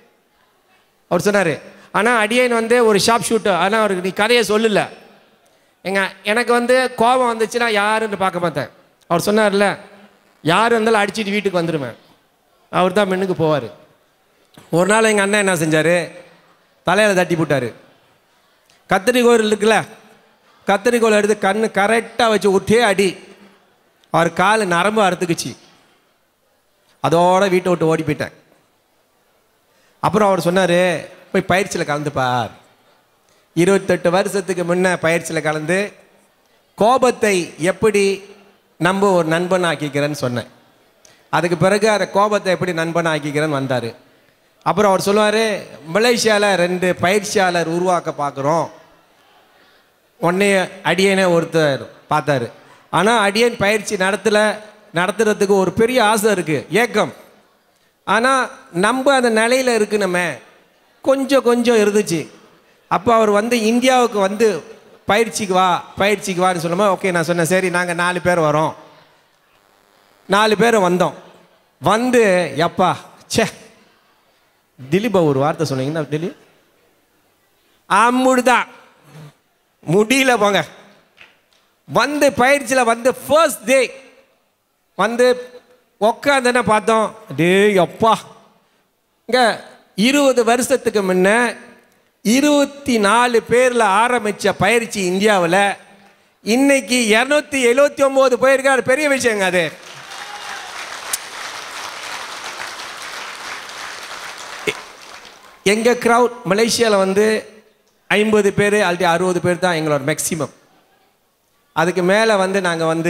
அவர் சொன்னார் ஆனால் அடியேன் வந்து ஒரு ஷாப் ஷூட்டர் ஆனால் அவருக்கு நீ கதையை சொல்லல எங்க எனக்கு வந்து கோபம் வந்துச்சுன்னா யாருன்னு பார்க்க மாட்டேன் அவர் சொன்னார்ல யார் இருந்தாலும் அடிச்சிட்டு வீட்டுக்கு வந்துடுவேன் அவர் தான் மின்னுக்கு போவார் ஒரு நாள் எங்கள் அண்ணன் என்ன செஞ்சார் தலையில் தட்டி போட்டார் கத்திரிக்கோல் இருக்குல்ல கத்திரிக்கோல் எடுத்து கண்ணு கரெக்டாக வச்சு ஒட்டே அடி அவர் கால் நரம்பு அறுத்துக்குச்சு அதோட வீட்டை விட்டு ஓடி போயிட்டேன் அப்புறம் அவர் சொன்னார் போய் பயிற்சியில் கலந்துப்பார் இருபத்தெட்டு வருஷத்துக்கு முன்ன பயிற்சியில் கலந்து கோபத்தை எப்படி நம்ம ஒரு நண்பன் ஆக்கிக்கிறேன்னு சொன்னேன் அதுக்கு பிறகு அந்த கோபத்தை எப்படி நண்பன் ஆக்கிக்கிறேன்னு வந்தார் அப்புறம் அவர் சொல்லுவார் மலேசியாவில் ரெண்டு பயிற்சியாளர் உருவாக்க பார்க்குறோம் உடனே அடியனை ஒருத்தர் பார்த்தாரு ஆனால் அடியன் பயிற்சி நடத்தல நடத்துறதுக்கு ஒரு பெரிய ஆசை இருக்குது ஏக்கம் ஆனால் நம்ம அந்த நிலையில் இருக்கணுமே கொஞ்சம் கொஞ்சம் இருந்துச்சு அப்போ அவர் வந்து இந்தியாவுக்கு வந்து பயிற்சிக்கு வா பயிற்சிக்கு வான்னு சொல்லும்போது ஓகே நான் சொன்னேன் சரி நாங்கள் நாலு பேர் வரோம் நாலு பேர் வந்தோம் வந்து எப்பா ச்சே திலீப் ஒரு வார்த்தை சொன்னீங்கன்னா திலீப் அம்முடுதான் முடியல போங்க வந்து பயிற்சியில் வந்து ஃபர்ஸ்ட் டே வந்து உக்காந்துன்னு பார்த்தோம் டேய் அப்பா இங்க இருபது வருஷத்துக்கு முன்ன இருபத்தி நாலு பேரில் ஆரம்பித்த பயிற்சி இந்தியாவில் இன்னைக்கு இரநூத்தி எழுபத்தி ஒம்பது போயிருக்காரு பெரிய விஷயங்க அது எங்கள் க்ரௌட் மலேசியாவில் வந்து ஐம்பது பேர் ஆல்ரெடி அறுபது பேர் தான் எங்களோட மேக்ஸிமம் அதுக்கு மேலே வந்து நாங்கள் வந்து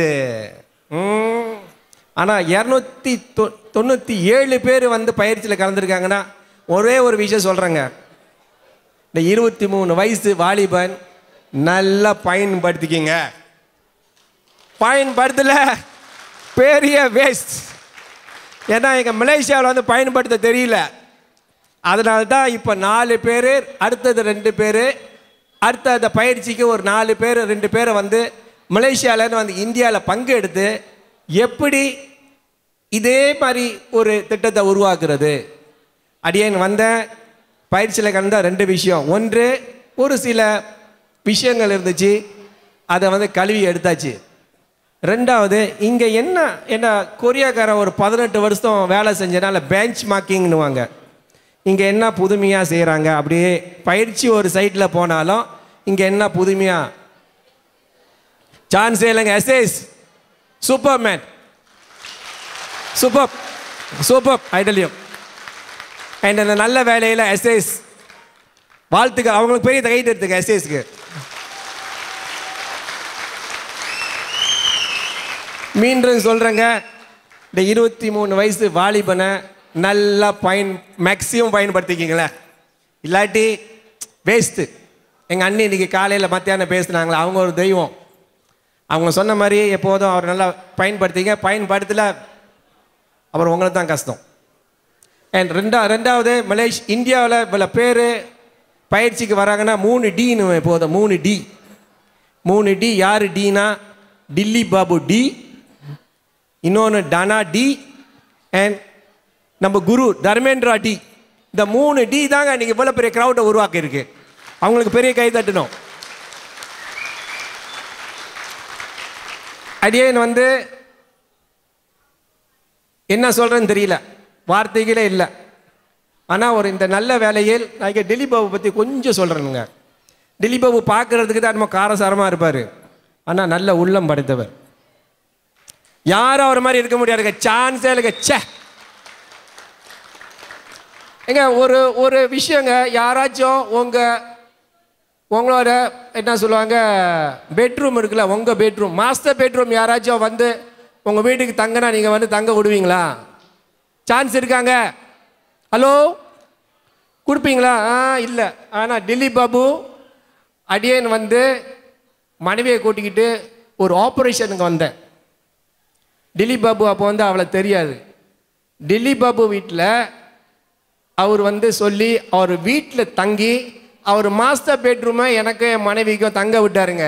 ஆனால் இரநூத்தி தொ தொண்ணூற்றி ஏழு பேர் வந்து பயிற்சியில் கலந்துருக்காங்கன்னா ஒரே ஒரு விஷயம் சொல்கிறேங்க இந்த இருபத்தி மூணு வயசு வாலிபன் நல்லா பயன்படுத்திக்கிங்க பயன்படுத்தல பெரிய வேஸ்ட் ஏன்னா எங்கள் மலேசியாவில் வந்து பயன்படுத்த தெரியல அதனால தான் இப்போ நாலு பேர் அடுத்தது ரெண்டு பேர் அடுத்த அந்த பயிற்சிக்கு ஒரு நாலு பேர் ரெண்டு பேரை வந்து மலேசியாவிலேருந்து வந்து இந்தியாவில் பங்கு எடுத்து எப்படி இதே மாதிரி ஒரு திட்டத்தை உருவாக்குறது அடியேன் வந்த பயிற்சியில் கலந்த ரெண்டு விஷயம் ஒன்று ஒரு சில விஷயங்கள் இருந்துச்சு அதை வந்து கழுவி எடுத்தாச்சு ரெண்டாவது இங்கே என்ன என்ன கொரியாக்காரன் ஒரு பதினெட்டு வருஷம் வேலை செஞ்சனால பெஞ்ச் மார்க்கிங்னுவாங்க இங்கே என்ன புதுமையாக செய்கிறாங்க அப்படியே பயிற்சி ஒரு சைட்டில் போனாலும் இங்கே என்ன புதுமையாக சான்ஸே இல்லைங்க எஸ்ஏஸ் சூப்பர் மேன் சூப்பர் சூப்பர் ஐடலியம் அண்ட் அந்த நல்ல வேலையில் எஸ்ஏஸ் வாழ்த்துக்கள் அவங்களுக்கு பெரிய கைட்டு எடுத்துங்க எஸ்ஏஸ்க்கு மீண்டும் சொல்கிறேங்க இந்த இருபத்தி மூணு வயசு வாலிபனை நல்லா பயன் மேக்ஸிமம் பயன்படுத்திக்கிங்களேன் இல்லாட்டி வேஸ்ட்டு எங்கள் அண்ணி இன்னைக்கு காலையில் மத்தியானம் பேசுனாங்களே அவங்க ஒரு தெய்வம் அவங்க சொன்ன மாதிரி எப்போதும் அவர் நல்லா பயன்படுத்திங்க பயன்படுத்தல அப்புறம் உங்களுக்கு தான் கஷ்டம் அண்ட் ரெண்டா ரெண்டாவது மலேஷ் இந்தியாவில் இவ்வளோ பேர் பயிற்சிக்கு வராங்கன்னா மூணு டின்னு போதும் மூணு டி மூணு டி யார் டீனா டில்லி பாபு டி இன்னொன்று டானா டி அண்ட் நம்ம குரு தர்மேந்திரா டி இந்த மூணு டி தாங்க இன்னைக்கு இவ்வளோ பெரிய க்ரௌட்டை உருவாக்கி இருக்கு அவங்களுக்கு பெரிய கை தட்டணும் அடியேன் வந்து என்ன சொல்கிறேன்னு தெரியல வார்த்தைகளே இல்லை ஆனால் ஒரு இந்த நல்ல வேலையில் நான் இங்கே டெல்லி பாபு பற்றி கொஞ்சம் சொல்கிறேனுங்க டெல்லி பாபு பார்க்கறதுக்கு தான் நம்ம காரசாரமாக இருப்பார் ஆனால் நல்ல உள்ளம் படைத்தவர் யாரும் அவர் மாதிரி இருக்க முடியாதுங்க சான்ஸே இல்லைங்க ச்சே ஏங்க ஒரு ஒரு விஷயங்க யாராச்சும் உங்கள் உங்களோட என்ன சொல்லுவாங்க பெட்ரூம் இருக்குல்ல உங்கள் பெட்ரூம் மாஸ்டர் பெட்ரூம் யாராச்சும் வந்து உங்கள் வீட்டுக்கு தங்கினா நீங்கள் வந்து தங்க விடுவீங்களா சான்ஸ் இருக்காங்க ஹலோ கொடுப்பீங்களா ஆ இல்லை ஆனால் டெல்லி பாபு அடியேன் வந்து மனைவியை கூட்டிக்கிட்டு ஒரு ஆப்ரேஷனுக்கு வந்தேன் டெல்லி பாபு அப்போ வந்து அவளை தெரியாது டெல்லி பாபு வீட்டில் அவர் வந்து சொல்லி அவர் வீட்டில் தங்கி அவர் மாஸ்டர் பெட்ரூமை எனக்கு என் மனைவிக்கும் தங்க விட்டாருங்க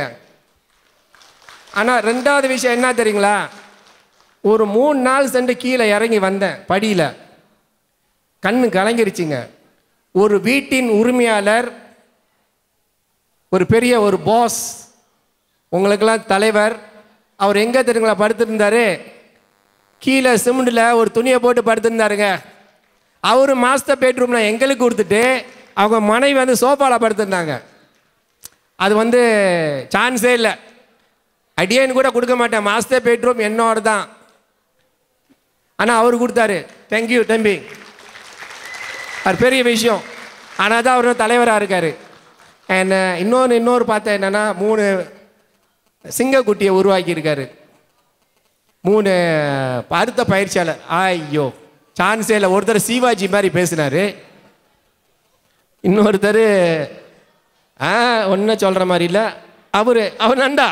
ஆனால் ரெண்டாவது விஷயம் என்ன தெரியுங்களா ஒரு மூணு நாள் சென்று கீழே இறங்கி வந்தேன் படியில் கண்ணு கலங்கிருச்சுங்க ஒரு வீட்டின் உரிமையாளர் ஒரு பெரிய ஒரு பாஸ் உங்களுக்கெல்லாம் தலைவர் அவர் எங்கே தெரியுங்களா படுத்திருந்தாரு கீழே சிமெண்டில் ஒரு துணியை போட்டு படுத்திருந்தாருங்க அவர் மாஸ்டர் பெட்ரூமில் எங்களுக்கு கொடுத்துட்டு அவங்க மனைவி வந்து சோஃபாவில் படுத்திருந்தாங்க அது வந்து சான்ஸே இல்லை அடியேன்னு கூட கொடுக்க மாட்டேன் மாஸ்டர் பெட்ரூம் என்னோட தான் ஆனால் அவர் கொடுத்தாரு தேங்க்யூ தம்பி அது பெரிய விஷயம் ஆனால் தான் அவர் தலைவராக இருக்கார் அண்ட் இன்னொன்று இன்னொரு பார்த்தேன் என்னென்னா மூணு சிங்கக்குட்டியை உருவாக்கியிருக்காரு மூணு அடுத்த பயிற்சியாளர் ஐயோ சான்ஸே இல்லை ஒருத்தர் சிவாஜி மாதிரி பேசினார் இன்னொருத்தர் ஆ ஒன்றும் சொல்கிற மாதிரி இல்லை அவர் அவர் நண்டா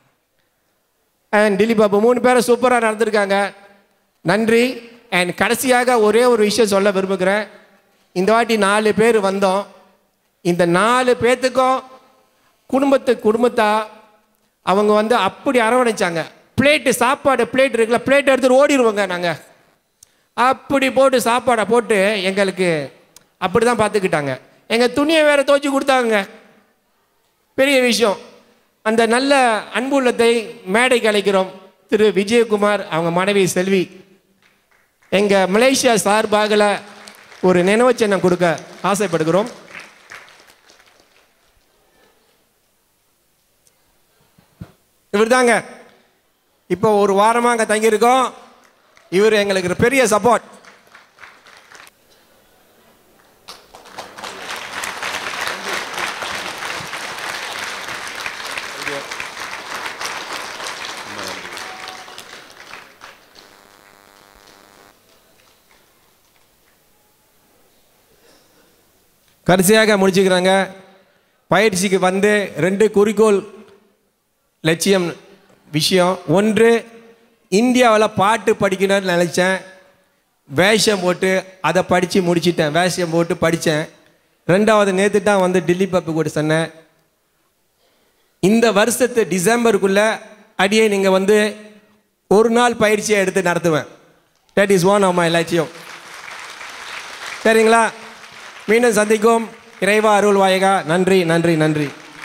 அண்ட் திலீப் பாபு மூணு பேரை சூப்பராக நடந்திருக்காங்க நன்றி அண்ட் கடைசியாக ஒரே ஒரு விஷயம் சொல்ல விரும்புகிறேன் இந்த வாட்டி நாலு பேர் வந்தோம் இந்த நாலு பேர்த்துக்கும் குடும்பத்து குடும்பத்தா அவங்க வந்து அப்படி அரவணைச்சாங்க பிளேட்டு சாப்பாடு பிளேட் இருக்குல்ல பிளேட் எடுத்துட்டு ஓடிடுவோங்க நாங்கள் அப்படி போட்டு சாப்பாடை போட்டு எங்களுக்கு அப்படி தான் பார்த்துக்கிட்டாங்க எங்கள் துணியை வேற துவைச்சி கொடுத்தாங்க பெரிய விஷயம் அந்த நல்ல அன்புள்ளத்தை மேடைக்கு அழைக்கிறோம் திரு விஜயகுமார் அவங்க மனைவி செல்வி எங்கள் மலேசியா சார்பாகல ஒரு நினைவு சின்னம் கொடுக்க ஆசைப்படுகிறோம் இவர் தாங்க இப்போ ஒரு வாரமாக அங்கே தங்கியிருக்கோம் இவர் எங்களுக்கு ஒரு பெரிய சப்போர்ட் கடைசியாக முடிச்சுக்கிறாங்க பயிற்சிக்கு வந்து ரெண்டு குறிக்கோள் லட்சியம் விஷயம் ஒன்று இந்தியாவில் பாட்டு படிக்கணும்னு நினச்சேன் வேஷம் போட்டு அதை படித்து முடிச்சிட்டேன் வேஷம் போட்டு படித்தேன் ரெண்டாவது நேற்று தான் வந்து டில்லி பாப்பு கூட சொன்னேன் இந்த வருஷத்து டிசம்பருக்குள்ளே அடியே நீங்கள் வந்து ஒரு நாள் பயிற்சியை எடுத்து நடத்துவேன் that is one of my லட்சியம் சரிங்களா மீண்டும் சந்திக்கும் இறைவா அருள் வாயகா நன்றி நன்றி நன்றி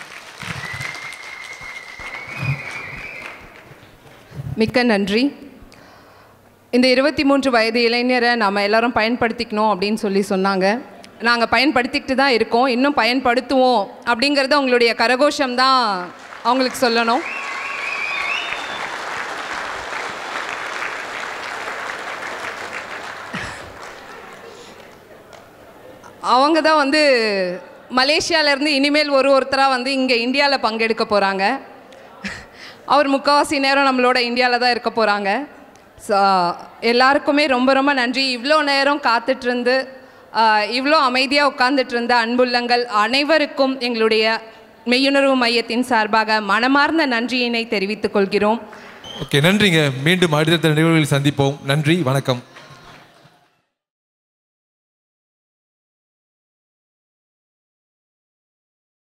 மிக்க நன்றி இந்த இருபத்தி மூன்று வயது இளைஞரை நாம் எல்லாரும் பயன்படுத்திக்கணும் அப்படின்னு சொல்லி சொன்னாங்க நாங்கள் பயன்படுத்திக்கிட்டு தான் இருக்கோம் இன்னும் பயன்படுத்துவோம் அப்படிங்கிறத உங்களுடைய கரகோஷம் தான் அவங்களுக்கு சொல்லணும் அவங்க தான் வந்து மலேசியாவிலேருந்து இனிமேல் ஒரு ஒருத்தராக வந்து இங்கே இந்தியாவில் பங்கெடுக்க போகிறாங்க அவர் முக்கால்வாசி நேரம் நம்மளோட இந்தியாவில் தான் இருக்க போகிறாங்க ஸோ எல்லாருக்குமே ரொம்ப ரொம்ப நன்றி இவ்வளோ நேரம் காத்துட்டு இருந்து ஆஹ், இவ்வளோ அமைதியாக உட்கார்ந்துட்டு இருந்த அன்புள்ளங்கள் அனைவருக்கும் எங்களுடைய மெய்யுணர்வு மையத்தின் சார்பாக மனமார்ந்த நன்றியினை தெரிவித்துக் கொள்கிறோம் ஓகே நன்றிங்க மீண்டும் அடுத்த நிகழ்வுகளில் சந்திப்போம் நன்றி வணக்கம்